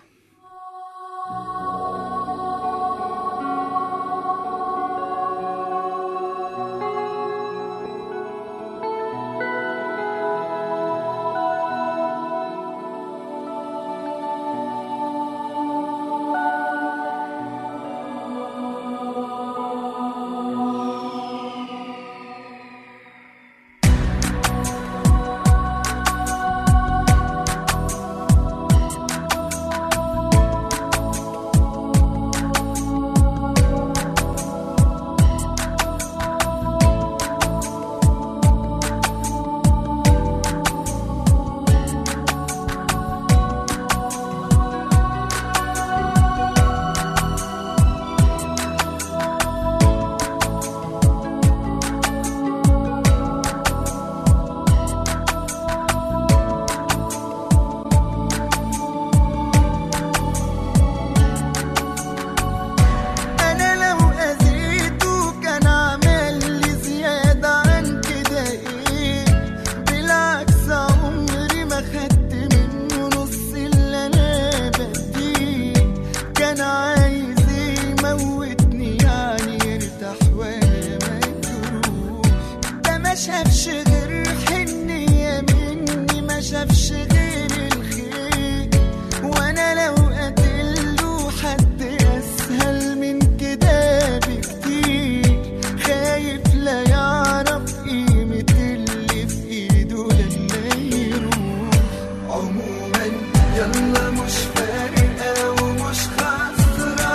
انا لو اذيته كان عمل لي زياده عن كده ايه بالعكس عمري ما خدت منه نص اللي انا بديه كان عايز يموتني يعني يرتاح وانا مجروح ده ما شافش غير حنيه مني ما شافش غير الخير وانا لو قتله حد اسهل من كده بكتير خايف لا يعرف قيمة اللي في ايده لما يروح عموما يلا مش فارقة ومش خسران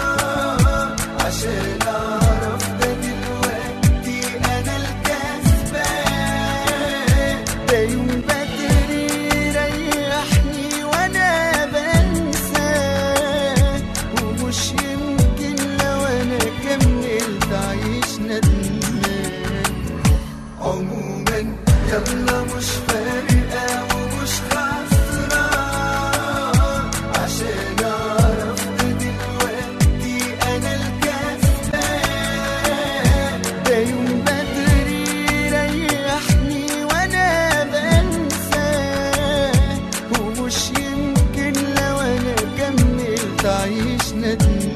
عشان اعرف ده دلوقتي انا الكسبان ده يوم بدري يريحني وانا بنساه ومش يمكن لو انا كملت اعيش ندمان عموما يلا مش فارقة ومش خسران عشان اعرف ده دلوقتي انا الكسبان ده يوم بدري يريحني وانا بنساه ومش يمكن لو انا كملت اعيش ندمان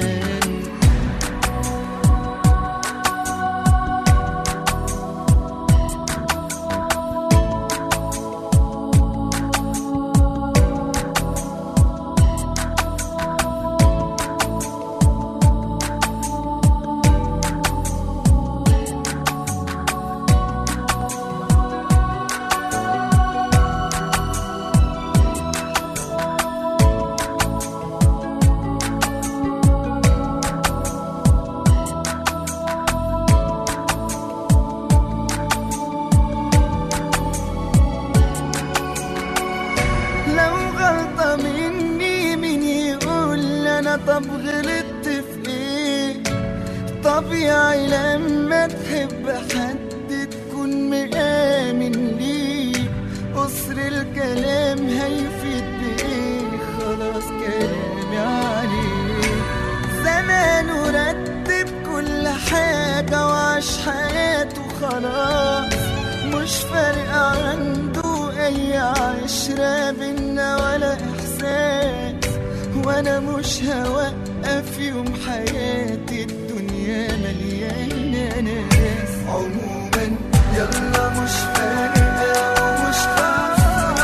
لو غلطة مني مين يقول انا طب غلطت في ايه طبيعي لما تحب حد تكون مآمن ليه قصر الكلام هيفيد بايه خلاص كلامي عليه زمانه رتب كل حاجة وعاش حياته خلاص مش فارق عنده أي عشرة بينا ولا إحساس وأنا مش هوقف يوم حياتي الدنيا مليانة ناس عموما يلا مش فارقة ومش خسران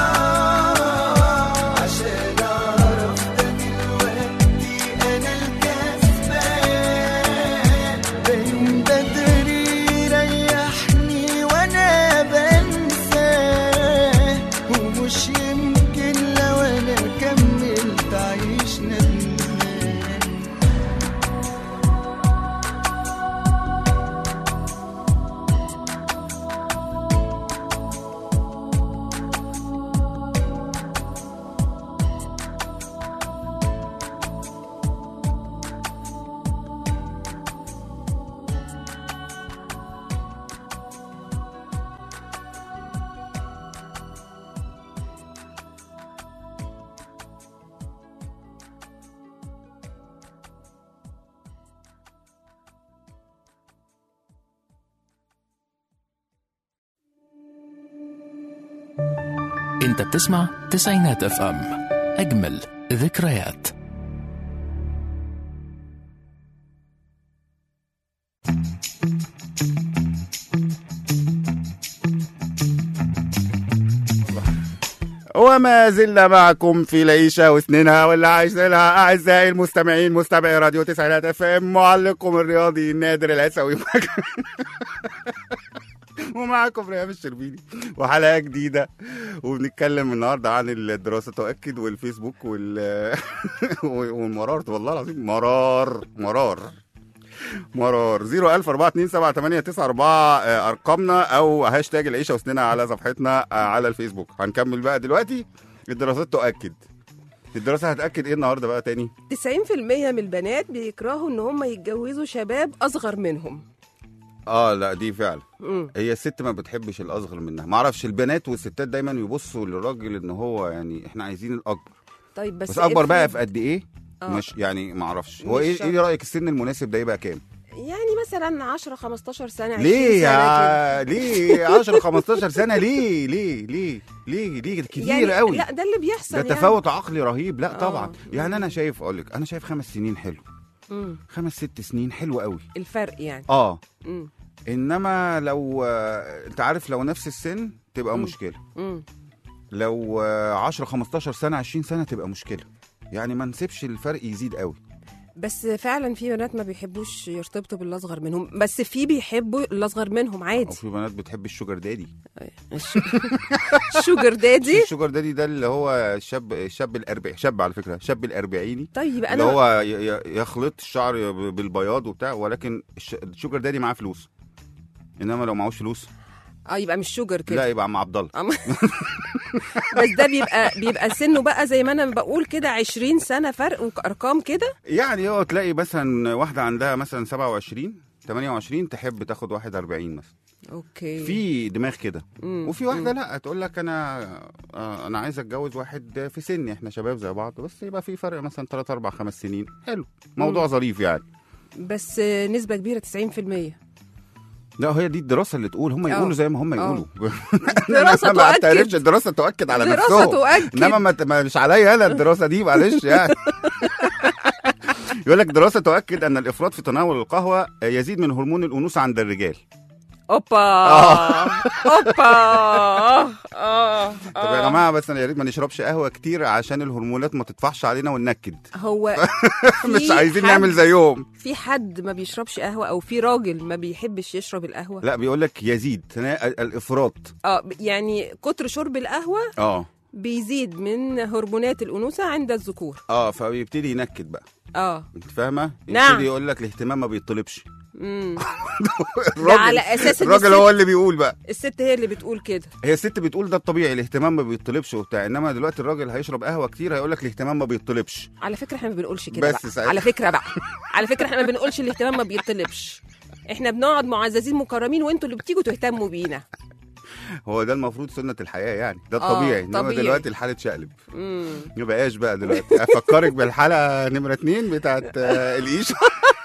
عشان أعرف ده دلوقتي أنا الكسبان ده يوم بدري يريحني وأنا بنساه ومش يمكن لو أنا كملت أعيش ندمان انت بتسمع تسعينات اف ام اجمل ذكريات وما زلنا معكم في العيشة وسنينها واللي عايشينها أعزائي المستمعين مستمعي راديو تسعينات اف ام معلقكم الرياضي نادر العسوي ومعكم ريهام الشربيني وحلقة جديدة وبنتكلم النهاردة عن الدراسة تؤكد والفيسبوك وال والمرار والله العظيم مرار مرار مرار 010427889 ارقامنا او هاشتاج العيشه وسننا على صفحتنا آه، على الفيسبوك هنكمل بقى دلوقتي الدراسات تؤكد الدراسه هتاكد ايه النهارده بقى تاني 90% من البنات بيكرهوا ان هم يتجوزوا شباب اصغر منهم اه لا دي فعلا مم. هي الست ما بتحبش الاصغر منها ما اعرفش البنات والستات دايما يبصوا للراجل ان هو يعني احنا عايزين الاكبر طيب بس بس, اكبر بقى افرض- في قد ايه آه. مش يعني ما اعرفش هو مش ايه شرط. ايه رايك السن المناسب ده يبقى كام يعني مثلا 10 15 سنه 20 ليه سنة يا ليه 10 15 سنه ليه ليه ليه ليه ليه كده. كتير يعني قوي لا ده اللي بيحصل ده يعني. تفاوت عقلي رهيب لا آه. طبعا يعني انا شايف اقول لك انا شايف خمس سنين حلو مم. خمس ست سنين حلو قوي الفرق يعني اه مم. انما لو آه، انت عارف لو نفس السن تبقى مم. مشكله مم. لو آه، 10 15 سنه 20 سنه تبقى مشكله يعني ما نسيبش الفرق يزيد قوي بس فعلا في بنات ما بيحبوش يرتبطوا باللي اصغر منهم بس في بيحبوا اللي اصغر منهم او عادي في بنات بتحب الشوجر دادي شوجر دادي الشوجر دادي ده اللي هو الشاب الشاب الاربعي شاب على فكره شاب الاربعيني طيب اللي انا هو ي- ي- يخلط الشعر ب- بالبياض وبتاع ولكن الش- الشوجر دادي معاه فلوس انما لو معهوش فلوس اه يبقى مش شوجر لا كده يبقى عم عبد الله أما- بس ده بيبقى بيبقى سنه بقى زي ما انا بقول كده 20 سنه فرق وارقام كده يعني هو تلاقي مثلا واحده عندها مثلا 27 28 تحب تاخد واحد 40 مثلا اوكي في دماغ كده مم. وفي واحده لا تقول لك انا آه، انا عايز اتجوز واحد في سني احنا شباب زي بعض بس يبقى في فرق مثلا 3 4 5 سنين حلو موضوع ظريف يعني بس نسبه كبيره 90% لا هي دي الدراسه اللي تقول هم آه. يقولوا زي ما هم آه. يقولوا دراسة ما تؤكد. تعرفش الدراسه تؤكد على دراسة نفسهم تؤكد. انما ما ت- ما- مش عليا انا الدراسه دي معلش يعني يقول لك دراسه تؤكد ان الافراط في تناول القهوه يزيد من هرمون الانوثه عند الرجال اوبا اوبا اه طب يا جماعه بس أنا يا ريت ما نشربش قهوه كتير عشان الهرمونات ما تطفحش علينا وننكد هو مش في عايزين حد- نعمل زيهم في حد ما بيشربش قهوه او في راجل ما بيحبش يشرب القهوه لا بيقول لك يزيد تنا- الافراط اه يعني كتر شرب القهوه اه بيزيد من هرمونات الانوثه عند الذكور اه فبيبتدي ينكد بقى اه انت فاهمه نعم. يبتدي يقول لك الاهتمام ما بيطلبش امم الراجل على أساس إن الراجل الست- هو اللي بيقول بقى الست هي اللي بتقول كده هي الست بتقول ده الطبيعي الاهتمام ما بيطلبش وبتاع انما دلوقتي الراجل هيشرب قهوه كتير هيقول لك الاهتمام ما بيطلبش على فكره احنا ما بنقولش كده بس بقى. ساعتها. على فكره بقى على فكره احنا ما بنقولش الاهتمام ما بيطلبش احنا بنقعد معززين مكرمين وانتوا اللي بتيجوا تهتموا بينا هو ده المفروض سنه الحياه يعني ده آه، الطبيعي انما طبيعي. دلوقتي الحاله اتشقلب امم ما بقاش بقى دلوقتي افكرك بالحلقه نمره اتنين بتاعت آه، القيشه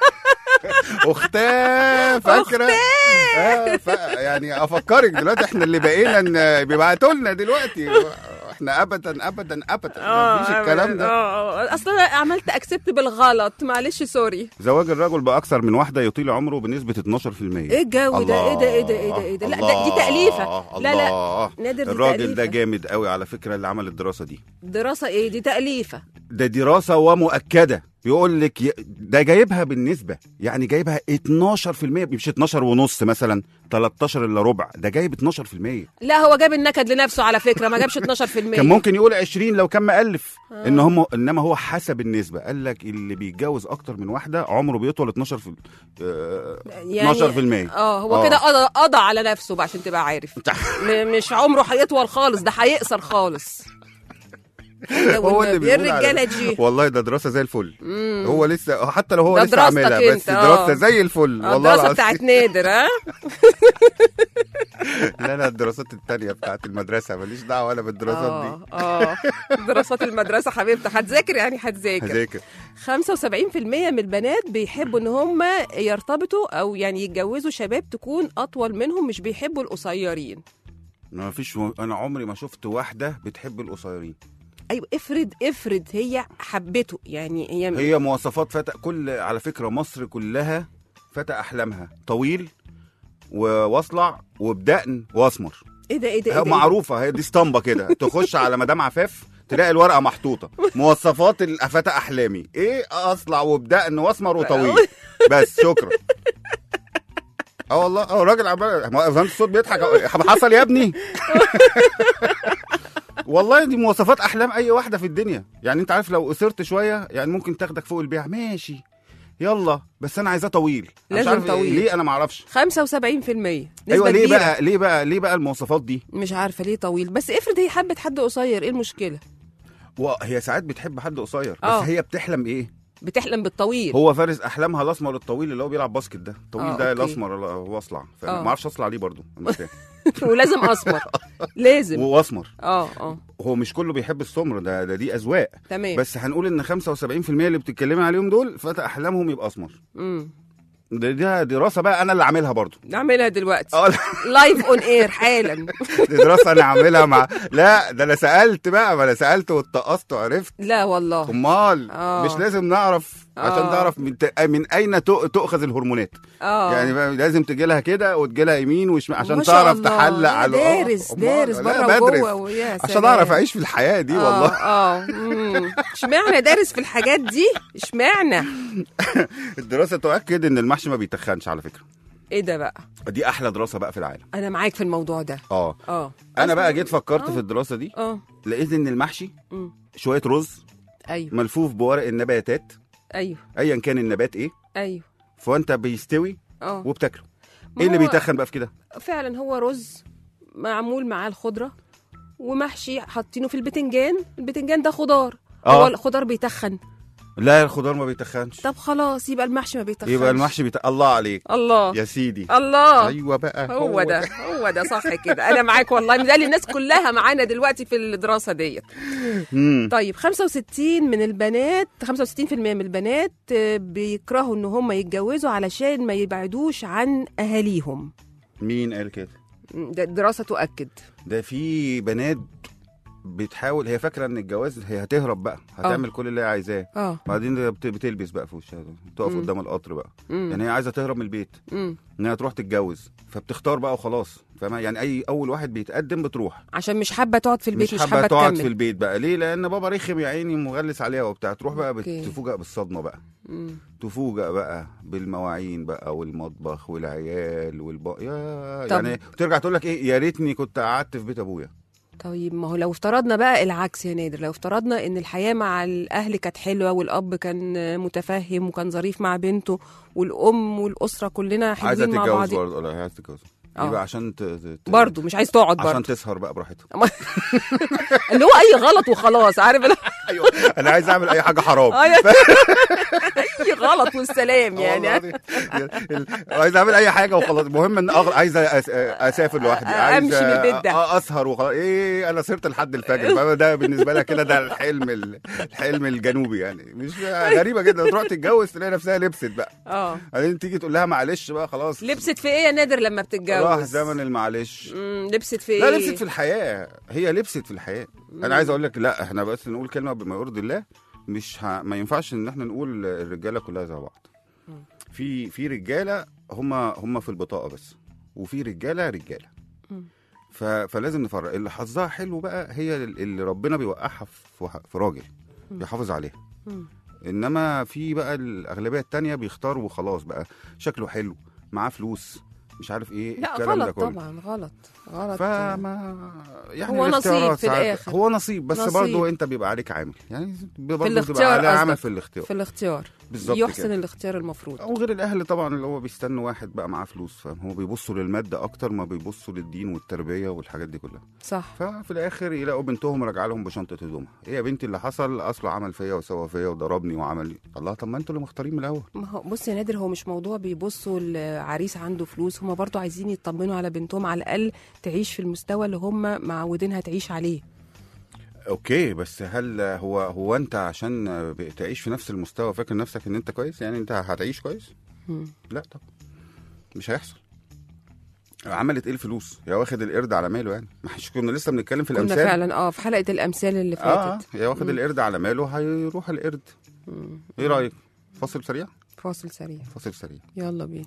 اختاه فاكره آه ف... يعني افكرك دلوقتي احنا اللي بقينا ان بيبعتوا لنا دلوقتي احنا ابدا ابدا ابدا مفيش الكلام ده اه اصلا أنا عملت اكسبت بالغلط معلش سوري زواج الرجل باكثر من واحده يطيل عمره بنسبه 12% ايه الجو ده ايه ده ايه ده ايه ده ايه ده لا ده دي تأليفة لا لا الله. نادر دي الراجل تأليفة. ده جامد قوي على فكره اللي عمل الدراسه دي دراسة ايه دي تأليفة ده دراسه ومؤكده بيقول لك ي- ده جايبها بالنسبه يعني جايبها 12% مش 12 ونص مثلا 13 الا ربع ده جايب 12% لا هو جاب النكد لنفسه على فكرة ما جابش 12% كان ممكن يقول 20 لو كان مألف ان هم انما هو حسب النسبه قال لك اللي بيتجوز اكتر من واحده عمره بيطول 12 في آه، 12% اه هو آه. كده قضى قضى على نفسه بقى عشان تبقى عارف م- مش عمره هيطول خالص ده هيقصر خالص هو اللي ايه بيقول الرجاله على- دي والله ده دراسه زي الفل هو لسه حتى لو هو ده لسه دراستك عاملها بس انت، آه. دراسه زي الفل آه، والله الدراسه العظيم بتاعت نادر ها لا لا الدراسات التانية بتاعت المدرسة ماليش دعوة أنا بالدراسات دي اه اه دراسات المدرسه حبيبتي هتذاكر يعني هتذاكر هذاكر 75% من البنات بيحبوا ان هم يرتبطوا او يعني يتجوزوا شباب تكون اطول منهم مش بيحبوا القصيرين ما فيش انا عمري ما شفت واحده بتحب القصيرين ايوه افرض افرض هي حبته يعني هي, هي مواصفات فتى كل على فكره مصر كلها فتى احلامها طويل وواصلع وبدقن واسمر ايه ده ايه ده, إيه هي ده معروفه هي دي اسطمبه كده تخش على مدام عفاف تلاقي الورقه محطوطه مواصفات فتى احلامي ايه اصلع وبدقن واسمر وطويل بس شكرا اه والله اه الراجل عمال ما فهمت الصوت بيضحك حصل يا ابني والله دي مواصفات احلام اي واحده في الدنيا يعني انت عارف لو قصرت شويه يعني ممكن تاخدك فوق البيع ماشي يلا بس انا عايزاه طويل أنا مش لازم عارف إيه- طويل. ليه انا ما اعرفش 75% نسبة ايوه ليه كبيرة. بقى ليه بقى ليه بقى المواصفات دي مش عارفه ليه طويل بس افرض هي حبت حد قصير ايه المشكله وهي ساعات بتحب حد قصير بس آه. هي بتحلم ايه بتحلم بالطويل هو فارس احلامها الاسمر الطويل اللي هو بيلعب باسكت ده الطويل آه، ده أوكي. الاسمر اللي هو اصلع آه. ما اعرفش اصلع ليه برضه أنا مش فاهم. ولازم اسمر لازم وهو اسمر اه اه هو مش كله بيحب السمر ده ده دي اذواق تمام بس هنقول ان 75% اللي بتتكلمي عليهم دول فتى احلامهم يبقى اسمر امم ده دي دراسه بقى انا اللي عاملها برضه نعملها دلوقتي اه لايف اون اير حالا دي دراسه انا عاملها مع لا ده انا سالت بقى ما انا سالت واتقصت وعرفت لا والله امال آه. مش لازم نعرف عشان آه. تعرف من, ت... من اين تؤ- تؤخذ الهرمونات اه يعني بقى لازم تجي لها كده وتجي لها يمين وشمال عشان ما شاء تعرف الله. تحلق لا، على دارس أمال. دارس لا، بره بدرس. وجوه ويا عشان سلام. اعرف اعيش في الحياه دي والله اه اه مم. اشمعنى دارس في الحاجات دي اشمعنى الدراسه تؤكد ان المحشي ما بيتخنش على فكره ايه ده بقى دي احلى دراسه بقى في العالم انا معاك في الموضوع ده اه اه انا بقى جيت فكرت آه. في الدراسه دي اه لقيت ان المحشي مم. شويه رز ايوه ملفوف بورق النباتات ايوه ايا كان النبات ايه ايوه فانت بيستوي اه وبتاكله ما ايه اللي هو بيتخن بقى في كده فعلا هو رز معمول معاه الخضره ومحشي حاطينه في البتنجان البتنجان ده خضار آه. هو الخضار بيتخن لا الخضار ما بيتخنش طب خلاص يبقى المحشي ما بيتخنش يبقى المحشي بيت... الله عليك الله يا سيدي الله ايوه بقى هو ده هو ده صح كده انا معاك والله مدالي الناس كلها معانا دلوقتي في الدراسه ديت مم. طيب 65 من البنات 65% من البنات آه، بيكرهوا ان هم يتجوزوا علشان ما يبعدوش عن اهاليهم مين قال كده م، ده الدراسه تؤكد ده في بنات بتحاول هي فاكره ان الجواز هي هتهرب بقى هتعمل كل اللي هي عايزاه اه بعدين بت- بتلبس بقى في وشها تقف مم. قدام القطر بقى مم. يعني هي عايزه تهرب من البيت مم. انها تروح تتجوز فبتختار بقى وخلاص فاهمة يعني اي اول واحد بيتقدم بتروح عشان مش حابه تقعد في البيت مش مش, حابه تقعد في تكمل البيت بقى ليه لان بابا رخم يا عيني مغلس عليها وبتاع تروح بقى أوكي. بتفوجئ بالصدمه بقى مم. تفوجئ بقى بالمواعين بقى والمطبخ والعيال والب يا طب- يعني ترجع تقول لك ايه يا ريتني كنت قعدت في بيت ابويا طيب ما هو لو افترضنا بقى العكس يا نادر لو افترضنا ان الحياه مع الاهل كانت حلوه والاب كان متفهم وكان ظريف مع بنته والام والاسره كلنا عايزه حلوين مع تتجوز بعض برضه ولا عايزه تتجوز آه. يبقى عشان ت... ت... برضه مش عايز تقعد عشان برضه تسهر بقى براحتها اللي هو اي غلط وخلاص عارف لا ايوه انا عايز اعمل اي حاجه حرام اي غلط والسلام يعني والله دي- ال- عايز اعمل اي حاجه وخلاص المهم ان أغ... عايز أس... اسافر لوحدي عايز أمشي من البيت ده. أ- اسهر وخلاص ايه انا سهرت لحد الفجر فاهمة؟ ده بالنسبه لها كده ده الحلم ال... الحلم الجنوبي يعني مش غريبه جدا تروح تتجوز تلاقي نفسها لبست بقى اه بعدين تيجي تقول لها معلش بقى خلاص لبست في ايه يا نادر لما بتتجوز راح زمن المعلش مم، لبست في ايه لا لبست في الحياه هي لبست في الحياه انا عايز اقول لك لا احنا بس نقول كلمه بما يرضي الله مش ه... ما ينفعش ان احنا نقول الرجاله كلها زي بعض في في رجاله هم هم في البطاقه بس وفي رجاله رجاله مم. ف... فلازم نفرق اللي حظها حلو بقى هي اللي ربنا بيوقعها في, في راجل بيحافظ عليها مم. انما في بقى الاغلبيه التانية بيختاروا وخلاص بقى شكله حلو معاه فلوس مش عارف ايه لا الكلام ده غلط كله طبعا غلط غلط فما يعني هو نصيب الاختيارات في ساعات- الآخر. هو نصيب بس نصيب. برضه انت بيبقى عليك عامل يعني برضه الاختيار بتبقى عليه عامل قصدك. في الاختيار في الاختيار بالظبط يحسن كده. الاختيار المفروض او غير الاهل طبعا اللي هو بيستنوا واحد بقى معاه فلوس فهم بيبصوا للماده اكتر ما بيبصوا للدين والتربيه والحاجات دي كلها صح ففي الاخر يلاقوا بنتهم راجعه لهم بشنطه هدومها ايه يا بنتي اللي حصل اصله عمل فيا وسوى فيا وضربني وعمل لي الله طب ما انتوا اللي مختارين من الاول ما هو بص يا نادر هو مش موضوع بيبصوا العريس عنده فلوس هما برضو عايزين يطمنوا على بنتهم على الاقل تعيش في المستوى اللي هم معودينها تعيش عليه اوكي بس هل هو هو انت عشان تعيش في نفس المستوى فاكر نفسك ان انت كويس يعني انت هتعيش كويس مم. لا طب مش هيحصل عملت ايه الفلوس يا واخد القرد على ماله يعني ما احنا كنا لسه بنتكلم في كنا الامثال فعلا اه في حلقه الامثال اللي فاتت اه يا واخد القرد على ماله هيروح القرد ايه رايك فاصل سريع فاصل سريع فاصل سريع يلا بينا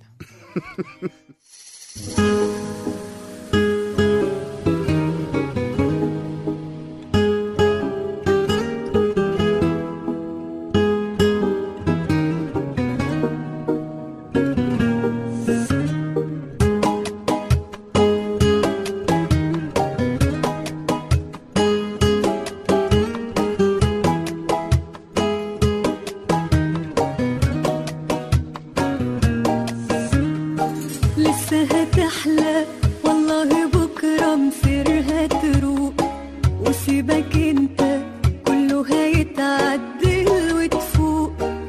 لسه هتحلى والله بكرة مصيرها تروق وسيبك انت كله هيتعدل وتفوق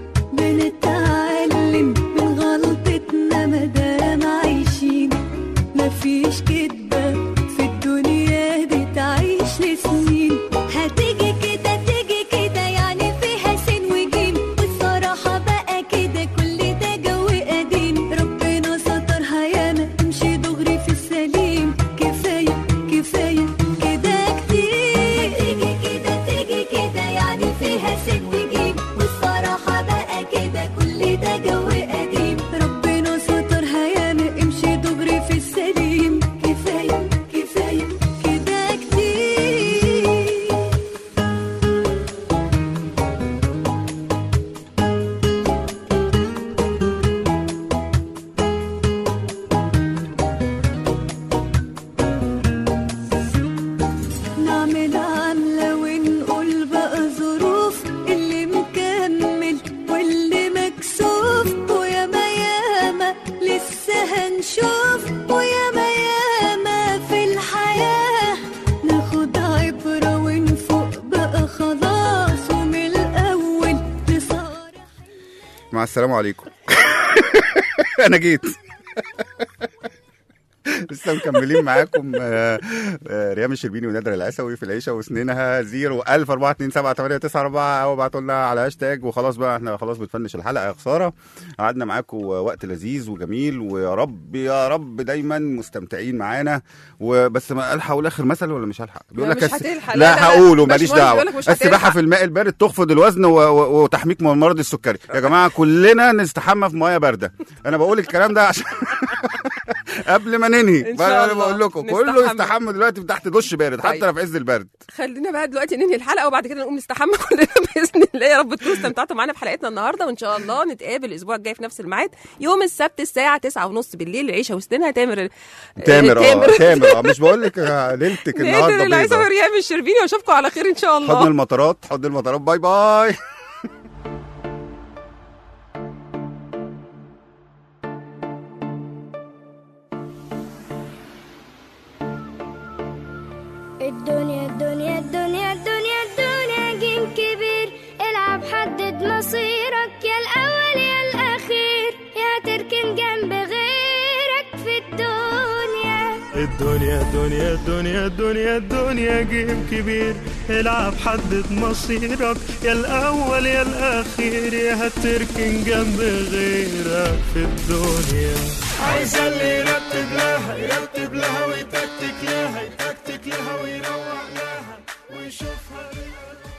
بنتعلم من غلطتنا مادام عايشين مفيش كدبة في الدنيا دي تعيش لسنين هتيجي كده تيجي كده يعني فيها سين وجيم والصراحة بقى كده كل ده جو قديم ربنا سترها ياما تمشي دغري في السليم كفاية كفاية كده كتير تيجي كده تيجي كده يعني فيها سين وجيم والصراحة بقى كده كل ده جو قديم ربنا سترها ياما امشي دغري في السليم كفاية كفاية كده كتير نعمل عملة ونقول بقى ظروف اللي مكمل واللي مكسوف وياما ياما لسه هنشوف وياما ياما في الحياة ناخد عبرة ونفوق بقى خلاص ومن الأول نصارح مع السلامة عليكم انا جيت لسه مكملين معاكم آه، آه، ريام الشربيني ونادر العسوي في العيشه وسنينها 0 1000 4 2 7 8 9 4 او ابعتوا لنا على هاشتاج وخلاص بقى احنا خلاص بنفنش الحلقه يا خساره قعدنا معاكم وقت لذيذ وجميل ويا رب يا رب دايما مستمتعين معانا وبس ما الحق اقول اخر مثل ولا مش هلحق بيقول لا، لك مش الس- هتلحق. لا, لا، لا، لا. هقوله مش ماليش مهم، دعوه بيقولك مش السباحه هتلحق. في الماء البارد تخفض الوزن و- و- وتحميك من المرض السكري يا جماعه كلنا نستحمى في ميه بارده انا بقول الكلام ده عشان قبل ما ننهي إن شاء انا الله. بقول لكم كله نستحمى. يستحمى دلوقتي تحت دش بارد حتى طيب. لو في عز البرد خلينا بقى دلوقتي ننهي الحلقه وبعد كده نقوم نستحمى كلنا باذن الله يا رب تكونوا استمتعتوا معانا في حلقتنا النهارده وان شاء الله نتقابل الاسبوع الجاي في نفس الميعاد يوم السبت الساعه 9:30 بالليل العيشه وسنينها تامر تامر اه تامر تامر اه مش بقول لك آه، ليلتك نادر النهارده العيسى بيضه وريام الشربيني واشوفكم على خير ان شاء الله حضن المطارات حضن المطارات باي باي الدنيا الدنيا الدنيا الدنيا الدنيا جيم كبير العب حدد مصيرك يا الأول يا الأخير يا تركن جنب غيرك في الدنيا الدنيا الدنيا الدنيا الدنيا الدنيا جيم كبير العب حدد مصيرك يا الأول يا الأخير يا هتركن جنب غيرك في الدنيا عايز اللي يرتب لها يرتب لها ويتكتك لها يتكتك لها ويروق لها ويشوفها